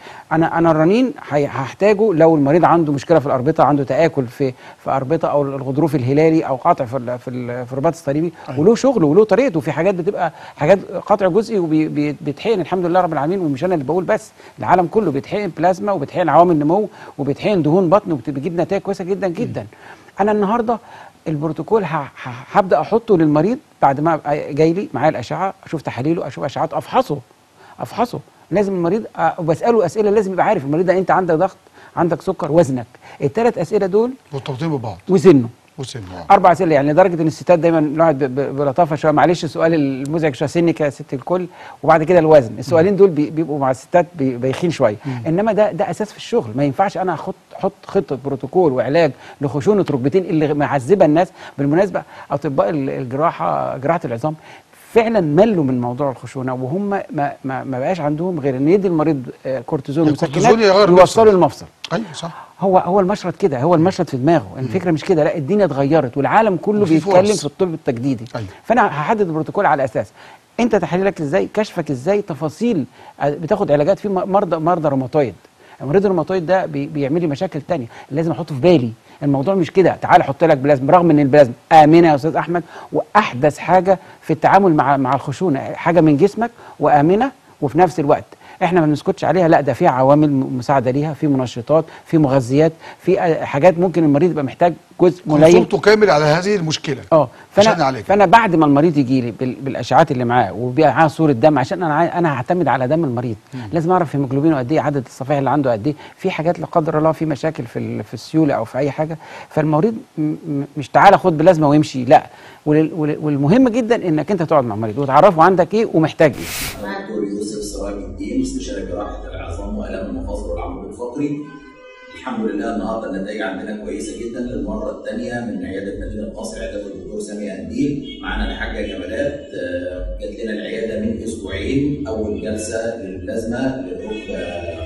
انا انا الرنين هي- هحتاجه لو المريض عنده مشكله في الاربطه عنده تاكل في في اربطه او الغضروف الهلالي او قطع في ال- في, ال- في الرباط الصليبي وله شغله وله طريقته في حاجات بتبقى حاجات قطع جزئي وبيتحقن الحمد لله رب العالمين ومش انا اللي بقول بس العالم كله بيتحقن بلازما وبيتحقن عوامل نمو وبيتحقن دهون بطن وبتجيب نتائج كويسه جدا جدا انا النهارده البروتوكول ه- ه- هبدا احطه للمريض بعد ما أبقى جاي لي معايا الاشعه اشوف تحاليله اشوف اشعات افحصه افحصه لازم المريض أ- وبساله اسئله لازم يبقى عارف المريض ده انت عندك ضغط عندك سكر وزنك الثلاث اسئله دول مرتبطين ببعض وسنه وسن اربع اسئله يعني لدرجه ان الستات دايما الواحد ب- ب- بلطافه شويه معلش السؤال المزعج شويه سنك يا ست الكل وبعد كده الوزن السؤالين دول بي- بيبقوا مع الستات بي- بايخين شويه انما ده ده اساس في الشغل ما ينفعش انا احط احط خطه بروتوكول وعلاج لخشونه ركبتين اللي معذبه الناس بالمناسبه اطباء ال- الجراحه جراحه العظام فعلا ملوا من موضوع الخشونه وهم ما ما, ما بقاش عندهم غير ان يدي المريض آه، كورتيزون الكورتيزون ومسكنات يغير يوصلوا المفصل ايوه صح هو هو المشرط كده هو المشرط في دماغه الفكره مش كده لا الدنيا اتغيرت والعالم كله وفي بيتكلم فرص. في الطب التجديدي فانا هحدد البروتوكول على اساس انت تحليلك ازاي كشفك ازاي تفاصيل آه، بتاخد علاجات في م- مرضى مرضى روماتويد مريض الروماتويد ده بي بيعمل لي مشاكل تانية لازم احطه في بالي الموضوع مش كده تعال احط لك بلازما رغم ان البلازما امنه يا استاذ احمد واحدث حاجه في التعامل مع مع الخشونه حاجه من جسمك وامنه وفي نفس الوقت احنا ما بنسكتش عليها لا ده في عوامل م- مساعده ليها في منشطات في مغذيات في آه، حاجات ممكن المريض يبقى محتاج جزء قليل كونسولته كامل على هذه المشكله اه عشان فانا نعالجها. فانا بعد ما المريض يجي لي بال- بالاشعاعات اللي معاه وبيبقى معاه صوره دم عشان انا عاي- انا هعتمد على دم المريض لازم اعرف هيموجلوبينه قد ايه عدد الصفائح اللي عنده قد ايه في حاجات لا قدر الله في مشاكل في ال- في السيوله او في اي حاجه فالمريض م- م- مش تعالى خد بلازما ويمشي لا ولل- ولل- والمهم جدا انك انت تقعد مع المريض وتعرفه عندك ايه ومحتاج ايه أنا دكتور يوسف سراج الدين مستشار جراحة العظام وآلام المفاصل والعمود الفقري. الحمد لله النهارده النتائج عندنا كويسة جدا للمرة الثانية من عيادة مدينة نصر عيادة الدكتور سامي قنديل معانا الحاجة جمالات آه، جات لنا العيادة من أسبوعين أول جلسة للبلازما للركبة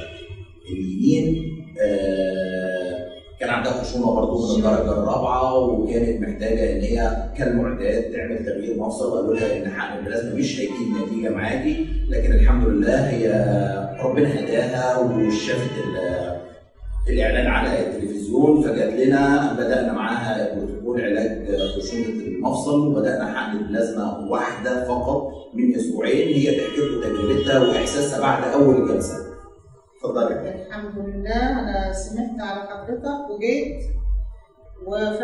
اليمين آه، كان عندها خشونه برضه من الدرجه الرابعه وكانت محتاجه ان هي كالمعتاد تعمل تغيير مفصل وقالوا لها ان حقن البلازما مش هيجيب نتيجه معاكي لكن الحمد لله هي ربنا هداها وشافت ال- الاعلان على التلفزيون فجات لنا بدانا معاها بروتوكول علاج خشونه المفصل وبدانا حقن البلازما واحده فقط من اسبوعين هي تحكي لكم تجربتها واحساسها بعد اول جلسه. اتفضلي. الحمد لله انا سمعت على حضرتك وجيت وخدت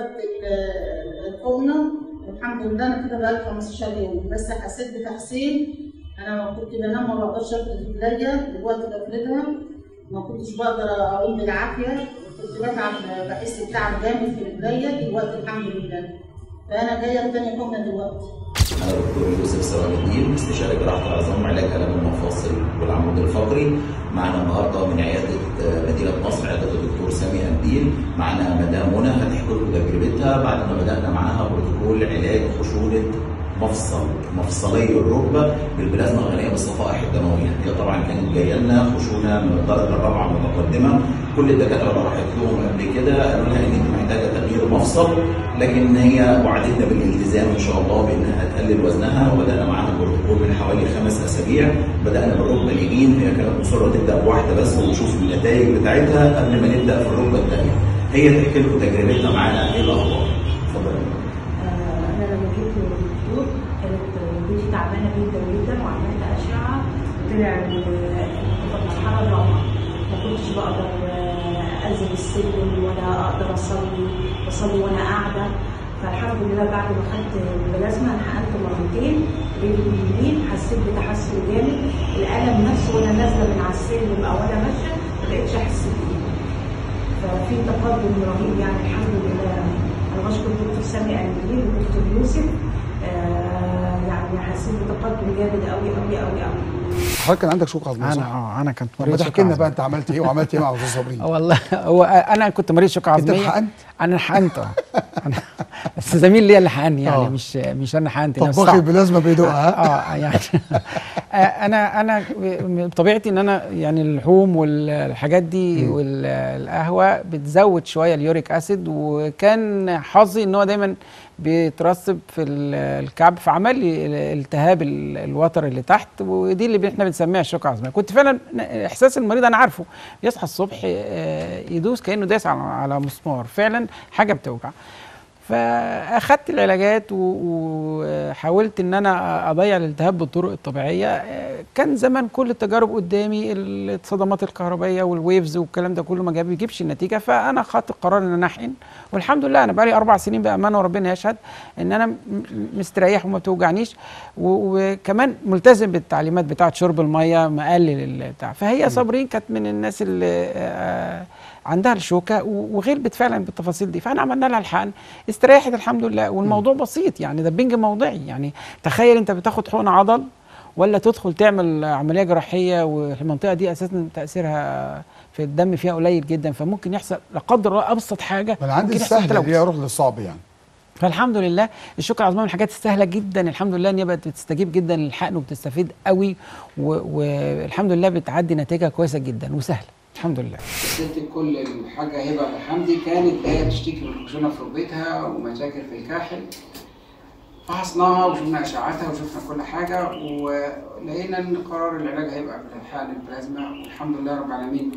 ال- الحقنه والحمد لله انا كده بقالي 15 يوم بس حسيت بتحسين انا كنت بنام ما بقدرش افرد رجليا دلوقتي بفردها ما كنتش بقدر اقوم بالعافيه كنت بتعب بحس بتعب جامد في رجليا دلوقتي الحمد لله فانا جايه بتاني حقنه دلوقتي أنا دكتور يوسف سراج الدين استشاري جراحة العظام وعلاج آلام المفاصل والعمود الفقري معنا النهارده من عيادة آه، مدينة نصر عيادة الدكتور سامي قنديل معنا مدام منى هتحكي لكم تجربتها بعد ما بدأنا معاها بروتوكول علاج خشونة مفصل مفصلي الركبه بالبلازما الغنيه بالصفائح الدمويه هي طبعا كانت جايه لنا خشونه من الدرجه الرابعه متقدمه كل الدكاتره اللي راحت لهم قبل كده قالوا لها ان انت محتاجه تغيير مفصل لكن هي وعدتنا بالالتزام ان شاء الله بانها تقلل وزنها وبدانا معاها بروتوكول من حوالي خمس اسابيع بدانا بالركبه اليمين هي كانت مصره تبدا بواحده بس ونشوف النتائج بتاعتها قبل ما نبدا في الركبه الثانيه هي تحكي لكم تجربتها معانا ايه الاخبار اتفضلي انا لما جيت للدكتور كانت بنتي تعبانه جدا جدا وعملت اشعه طلع ال- المرحله الرابعه ما كنتش بقدر آه، انزل السلم ولا اقدر اصلي بصلي وانا قاعده فالحمد لله بعد ما خدت البلازما انا حقنت مرتين رجلي اليمين حسيت بتحسن جامد الالم نفسه وانا نازله من على السلم او انا ماشيه ما بقتش احس بيه ففي تقدم رهيب يعني الحمد لله انا بشكر الدكتور سامي قنديل والدكتور يوسف آه يعني حسيت بتقدم جامد قوي قوي قوي قوي حضرتك كان عندك شوك عظمي انا صح؟ اه انا كنت طب ما مريض تحكي شوك لنا عظمي. بقى انت عملت ايه وعملت ايه مع استاذ صابرين؟ والله هو انا كنت مريض شوكه انت عظميه اتحقنت؟ انا حقنت اه أنا- بس زميل ليا اللي حقني يعني آه. مش مش انا حقنت طباخ البلازما بيدوقها اه يعني آه، انا انا بطبيعتي ان انا يعني اللحوم والحاجات دي والقهوه بتزود شويه اليوريك اسيد وكان حظي ان هو دايما بيترسب في ال- الكعب فعمل لي التهاب ال- الوتر اللي تحت ودي اللي احنا بنسميها بنسميها الشوكه العظميه كنت فعلا ن- احساس المريض انا عارفه يصحى الصبح آه، يدوس كانه داس على على مسمار فعلا حاجه بتوجع فاخدت العلاجات و- وحاولت ان انا اضيع الالتهاب بالطرق الطبيعيه آه، كان زمان كل التجارب قدامي الصدمات الكهربائيه والويفز والكلام ده كله ما جاب- بيجيبش النتيجه فانا خدت القرار ان انا احقن والحمد لله انا بقالي اربع سنين بامانه وربنا يشهد ان انا م- مستريح وما بتوجعنيش و- وكمان ملتزم بالتعليمات بتاعه شرب الميه مقلل البتاع فهي صابرين كانت من الناس اللي آه، عندها الشوكه و- وغلبت فعلا بالتفاصيل دي فاحنا عملنا لها الحقن استريحت الحمد لله والموضوع بسيط يعني ده بنج موضعي يعني تخيل انت بتاخد حقن عضل ولا تدخل تعمل عمليه جراحيه والمنطقه دي اساسا تاثيرها في الدم فيها قليل جدا فممكن يحصل لا قدر الله ابسط حاجه من عندي ممكن يحصل السهل تلوث. اللي هي روح للصعب يعني فالحمد لله الشكر العظمى من الحاجات السهله جدا الحمد لله ان هي بقت بتستجيب جدا للحقن وبتستفيد قوي و- والحمد لله بتعدي نتيجه كويسه جدا وسهله الحمد لله ست الكل الحاجة هبة حمدي كانت هي بتشتكي من خشونة في ركبتها ومشاكل في الكاحل فحصناها وشفنا اشعاعاتها وشفنا كل حاجة ولقينا ان قرار العلاج هيبقى بالحقن البلازما والحمد لله رب العالمين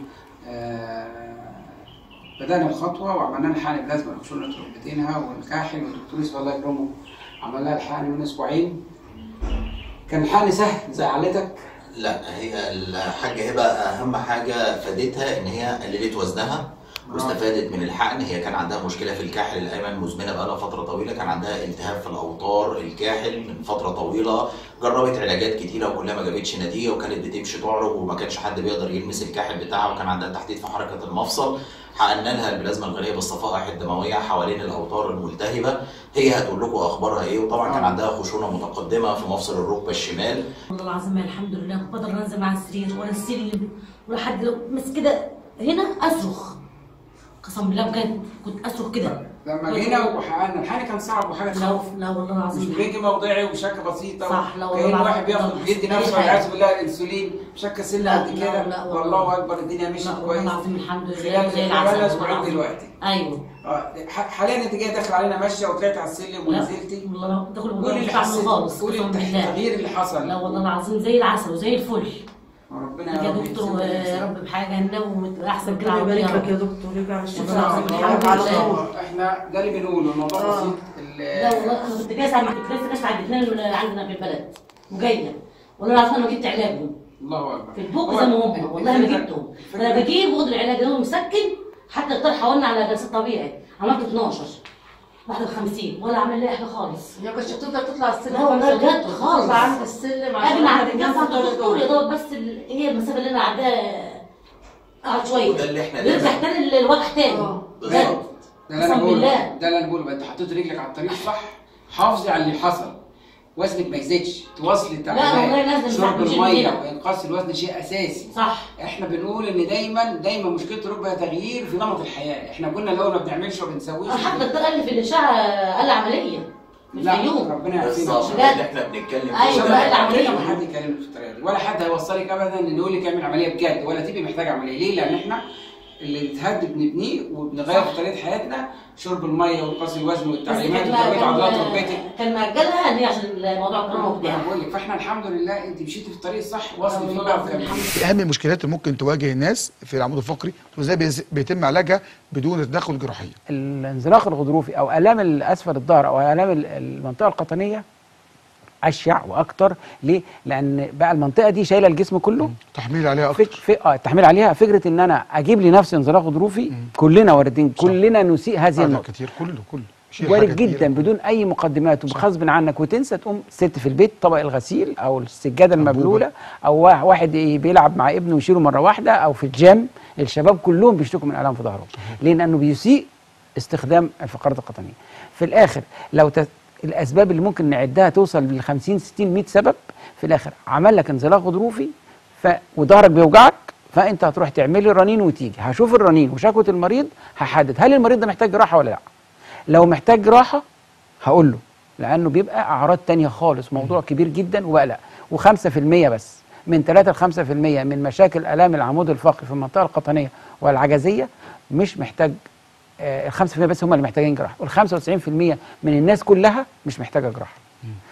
آه، بدأنا الخطوة وعملنا لها الحقن البلازما لخشونة ركبتينها والكاحل والدكتور يوسف الله يكرمه عمل لها الحقن من اسبوعين كان الحقن سهل زعلتك لا هي الحاجة هبة أهم حاجة فادتها إن هي قللت وزنها واستفادت من الحقن هي كان عندها مشكلة في الكاحل الأيمن مزمنة بقالها فترة طويلة كان عندها التهاب في الأوتار الكاحل من فترة طويلة جربت علاجات كتيرة وكلها ما جابتش نتيجة وكانت بتمشي تعرج وما كانش حد بيقدر يلمس الكاحل بتاعها وكان عندها تحديد في حركة المفصل حققنا لها البلازما الغنية بالصفائح الدموية حوالين الأوتار الملتهبة هي هتقول لكم أخبارها إيه وطبعا كان عندها خشونة متقدمة في مفصل الركبة الشمال والله العظيم الحمد لله كنت بقدر انزل على السرير ولا السلم ولا حد لو بس كده هنا اصرخ قسم بالله بجد كنت اصرخ كده لما جينا وحققنا الحقن كان صعب وحاجة لا تخوف لا والله مش العظيم بريك موضعي وشكه بسيطه صح، لا والله كأن العظيم. واحد بياخد لا، بيدي لا، نفسه لا. والعياذ بالله الانسولين شكه سنه لا، قد لا، كده لا، والله. والله اكبر الدنيا مشيت لا، والله كويس العظيم الحمد لله خلال زي خلال العسل اسبوعين والله دلوقتي ايوه اه ح- حاليا انت جايه داخل علينا ماشيه وطلعت على السلم لا، ونزلتي والله ده كله قولي مش اللي بعمل حسيت خالص قولي قسم بالله التغيير اللي حصل لا والله العظيم زي العسل وزي الفل ربنا يا رب دكتور يسلمك. يا رب بحاجه لنا واحسن كده ربنا يبارك عربية. لك يا دكتور يرجع بالشفاء والله العظيم العظيم الحمد على لله. طول احنا ده اللي بنقوله الموضوع آه. بسيط لا والله انا كنت جايه ساعه ما كنت لسه كاشفه على الاثنين اللي عندنا في البلد وجايه والله العظيم انا ما جبت علاجهم الله اكبر في البوق هو زي ما هم والله ما الفكرة- جبتهم انا بجيب واخد العلاج ده مسكن حتى الدكتور حولنا على جلسات طبيعي عملت 12 51 ولا عامل لي حاجه خالص يا كنتش بتقدر تطلع السلم لا والله بجد خالص تطلع عند السلم عشان اجي مع حد الناس الدكتور تقدر الدكتور يا تقول. دوب بس ال- هي المسافه اللي انا عداها اقعد شويه وده اللي احنا يرجع لازم- تاني ال- الوجع تاني بجد ده اللي انا قسم بقوله بالله. ده اللي انا بقوله بقى انت حطيت رجلك على الطريق الصح حافظي على اللي حصل وزنك ما يزيدش تواصلي التعليمات والله نازلة مش شرب عارفة أشيل الميه كده. وانقاص الوزن شيء اساسي صح احنا بنقول ان دايما دايما مشكله الركبه تغيير في نمط الحياه احنا قلنا لو ما بنعملش وما بنسويش حتى الدكتور قال لي في الاشعه قال لي عمليه مش لا اليوم ربنا يعافينا بالظبط ده اللي احنا بنتكلم أيوة، فيه. بقى العملية. ما حد يكلمك في الطريقه دي ولا حد هيوصلك ابدا ان يقول لك اعمل عمليه بجد ولا تبقي محتاج عمليه ليه؟ لان احنا اللي بنتهد بنبنيه وبنغير في طريقه حياتنا شرب الميه وانقاص الوزن والتعليمات كان- وتقويه عضلات كان- ركبتك كان مأجلها ان هي عشان الموضوع كورونا وبتاع انا بقول لك فاحنا الحمد لله انت مشيتي في الطريق الصح واصل فيه والله بقى العظيم وكملي اهم المشكلات اللي ممكن تواجه الناس في العمود الفقري وازاي بيز- بيتم علاجها بدون تدخل جراحيه الانزلاق الغضروفي او الام اسفل الظهر او الام ال- المنطقه القطنيه اشيع واكتر ليه؟ لان بقى المنطقه دي شايله الجسم كله تحميل عليها اكتر فك... في... اه التحميل عليها فكره ان انا اجيب لنفسي انزلاق غضروفي كلنا واردين كلنا نسيء هذه هذا النقطه كتير كله كله شيل وارد حاجة كبيرة. جدا بدون اي مقدمات وبغصب عنك وتنسى تقوم ست في البيت طبق الغسيل او السجاده المبلوله او وا- واحد ي- بيلعب مع ابنه ويشيله مره واحده او في الجيم الشباب كلهم بيشتكوا من الام في ظهرهم ليه؟ لانه بيسيء استخدام الفقرات القطنيه في الاخر لو ت... الاسباب اللي ممكن نعدها توصل لل 50 60 100 سبب في الاخر عمل لك انزلاق غضروفي ف... وظهرك بيوجعك فانت هتروح تعمل لي رنين وتيجي هشوف الرنين وشكوى المريض هحدد هل المريض ده محتاج جراحه ولا لا لو محتاج جراحه هقول له لانه بيبقى اعراض تانية خالص موضوع كبير جدا وبقلق و5% بس من 3 ل 5% من مشاكل الام العمود الفقري في المنطقه القطنيه والعجزيه مش محتاج ال 5% بس هم اللي محتاجين جراحه وال 95% من الناس كلها مش محتاجه جراحه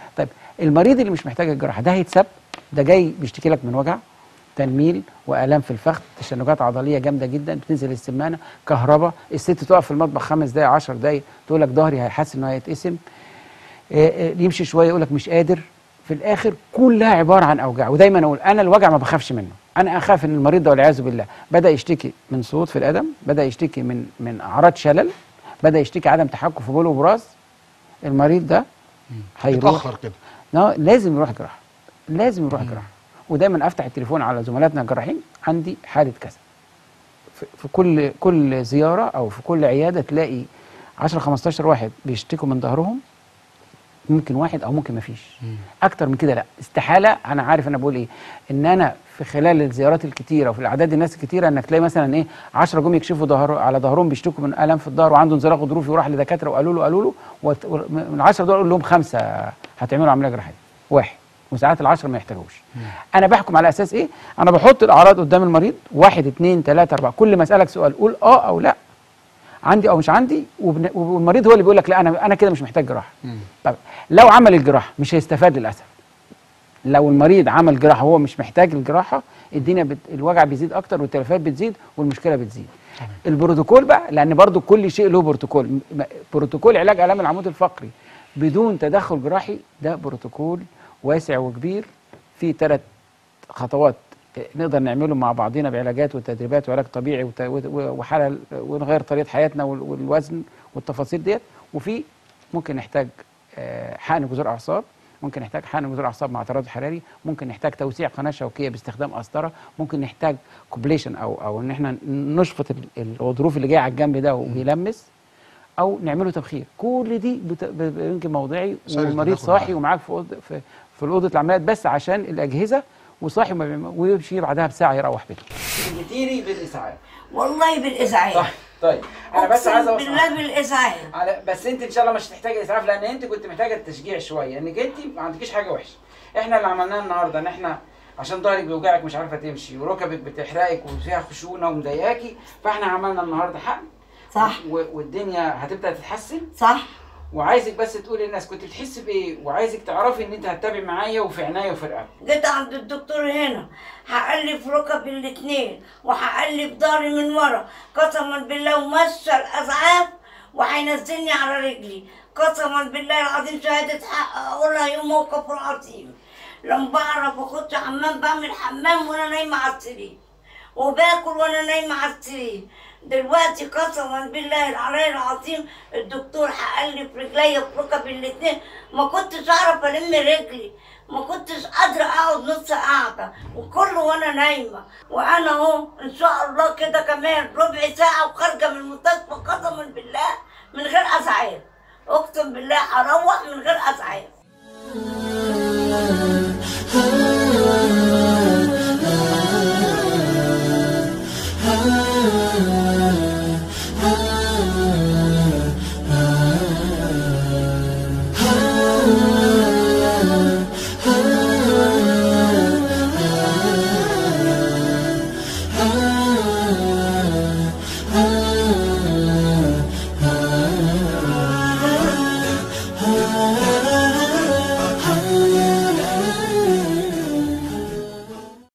طيب المريض اللي مش محتاج الجراحه ده هيتساب ده جاي بيشتكي لك من وجع تنميل والام في الفخذ تشنجات عضليه جامده جدا بتنزل السمانه كهرباء الست تقف في المطبخ خمس دقائق 10 دقائق تقول لك ظهري هيحس انه هيتقسم آه، آه، يمشي شويه يقول لك مش قادر في الاخر كلها عباره عن اوجاع ودايما اقول انا الوجع ما بخافش منه انا اخاف ان المريض ده والعياذ بالله بدا يشتكي من صوت في القدم بدا يشتكي من من اعراض شلل بدا يشتكي عدم تحكم في بول وبراز المريض ده هيروح اتاخر كده لا لازم يروح جراحه لازم يروح جراحه ودايما افتح التليفون على زملاتنا الجراحين عندي حاله كذا في في كل كل زياره او في كل عياده تلاقي 10 15 واحد بيشتكوا من ظهرهم ممكن واحد او ممكن ما فيش اكتر من كده لا استحاله انا عارف انا بقول ايه ان انا في خلال الزيارات الكتيره وفي الاعداد الناس الكتيره انك تلاقي مثلا ايه 10 جم يكشفوا ظهر على ظهرهم بيشتكوا من الم في الظهر وعنده انزلاق غضروفي وراح لدكاتره وقالوا له قالوا له وت- من العشرة دول اقول لهم خمسه هتعملوا عمليه جراحيه واحد وساعات العشرة ما يحتاجوش انا بحكم على اساس ايه انا بحط الاعراض قدام المريض واحد اتنين تلاته اربعه كل ما اسالك سؤال قول اه او لا عندي او مش عندي وبن- والمريض هو اللي بيقول لك لا انا انا كده مش محتاج جراحه طب لو عمل الجراحه مش هيستفاد للاسف لو المريض عمل جراحه وهو مش محتاج الجراحه الدنيا بت... الوجع بيزيد اكتر والتلفات بتزيد والمشكله بتزيد البروتوكول بقى لان برضو كل شيء له بروتوكول م- م- بروتوكول علاج الام العمود الفقري بدون تدخل جراحي ده بروتوكول واسع وكبير فيه ثلاث خطوات نقدر نعمله مع بعضنا بعلاجات وتدريبات وعلاج طبيعي وت- و- وحاله ونغير طريقه حياتنا وال- والوزن والتفاصيل ديت وفي ممكن نحتاج آه، حقن جذور اعصاب ممكن نحتاج حقن جذور اعصاب مع تردد حراري ممكن نحتاج توسيع قناه شوكيه باستخدام قسطره ممكن نحتاج كوبليشن او او ان احنا نشفط ال- الغضروف اللي جاي على الجنب ده ويلمس او نعمله تبخير كل دي بت- ب- ب- يمكن موضعي سهل والمريض التدخل صاحي معاه. ومعاك في أوض- في في الاوضه العمليات بس عشان الاجهزه وصاحي وما بيعمل- ويمشي بعدها بساعه يروح بيته جيتيلي بالاسعاف والله بالاسعاف صح طيب انا بس أقسم عايز اوصل بالله بالاسعاف على بس انت ان شاء الله مش هتحتاجي الاسعاف لان انت كنت محتاجه التشجيع شويه انك انت ما عندكيش حاجه وحشه احنا اللي عملناه النهارده ان احنا عشان ظهرك بيوجعك مش عارفه تمشي وركبك بتحرقك وفيها خشونه ومضايقاكي فاحنا عملنا النهارده حقن صح و- والدنيا هتبدا تتحسن صح وعايزك بس تقولي للناس كنت بتحسي بايه وعايزك تعرفي ان انت هتتابعي معايا وفي عناية وفي رقبتي جيت عند الدكتور هنا هقلب ركبي الاتنين وهقلب ظهري من ورا قسما بالله ومشى الاسعاف وهينزلني على رجلي قسما بالله العظيم شهادة حق اقولها يوم موقف العظيم لما بعرف اخش حمام بعمل حمام وانا نايمة على السرير وباكل وانا نايمة على السرير دلوقتي قسما بالله العلي العظيم الدكتور هقلب رجليا في ركبي الاتنين ما كنتش اعرف الم رجلي ما كنتش قادرة اقعد نص قاعدة وكله وانا نايمة وانا اهو ان شاء الله كده كمان ربع ساعة وخارجة من المستشفى قسما بالله من غير اسعاف اقسم بالله هروح من غير اسعاف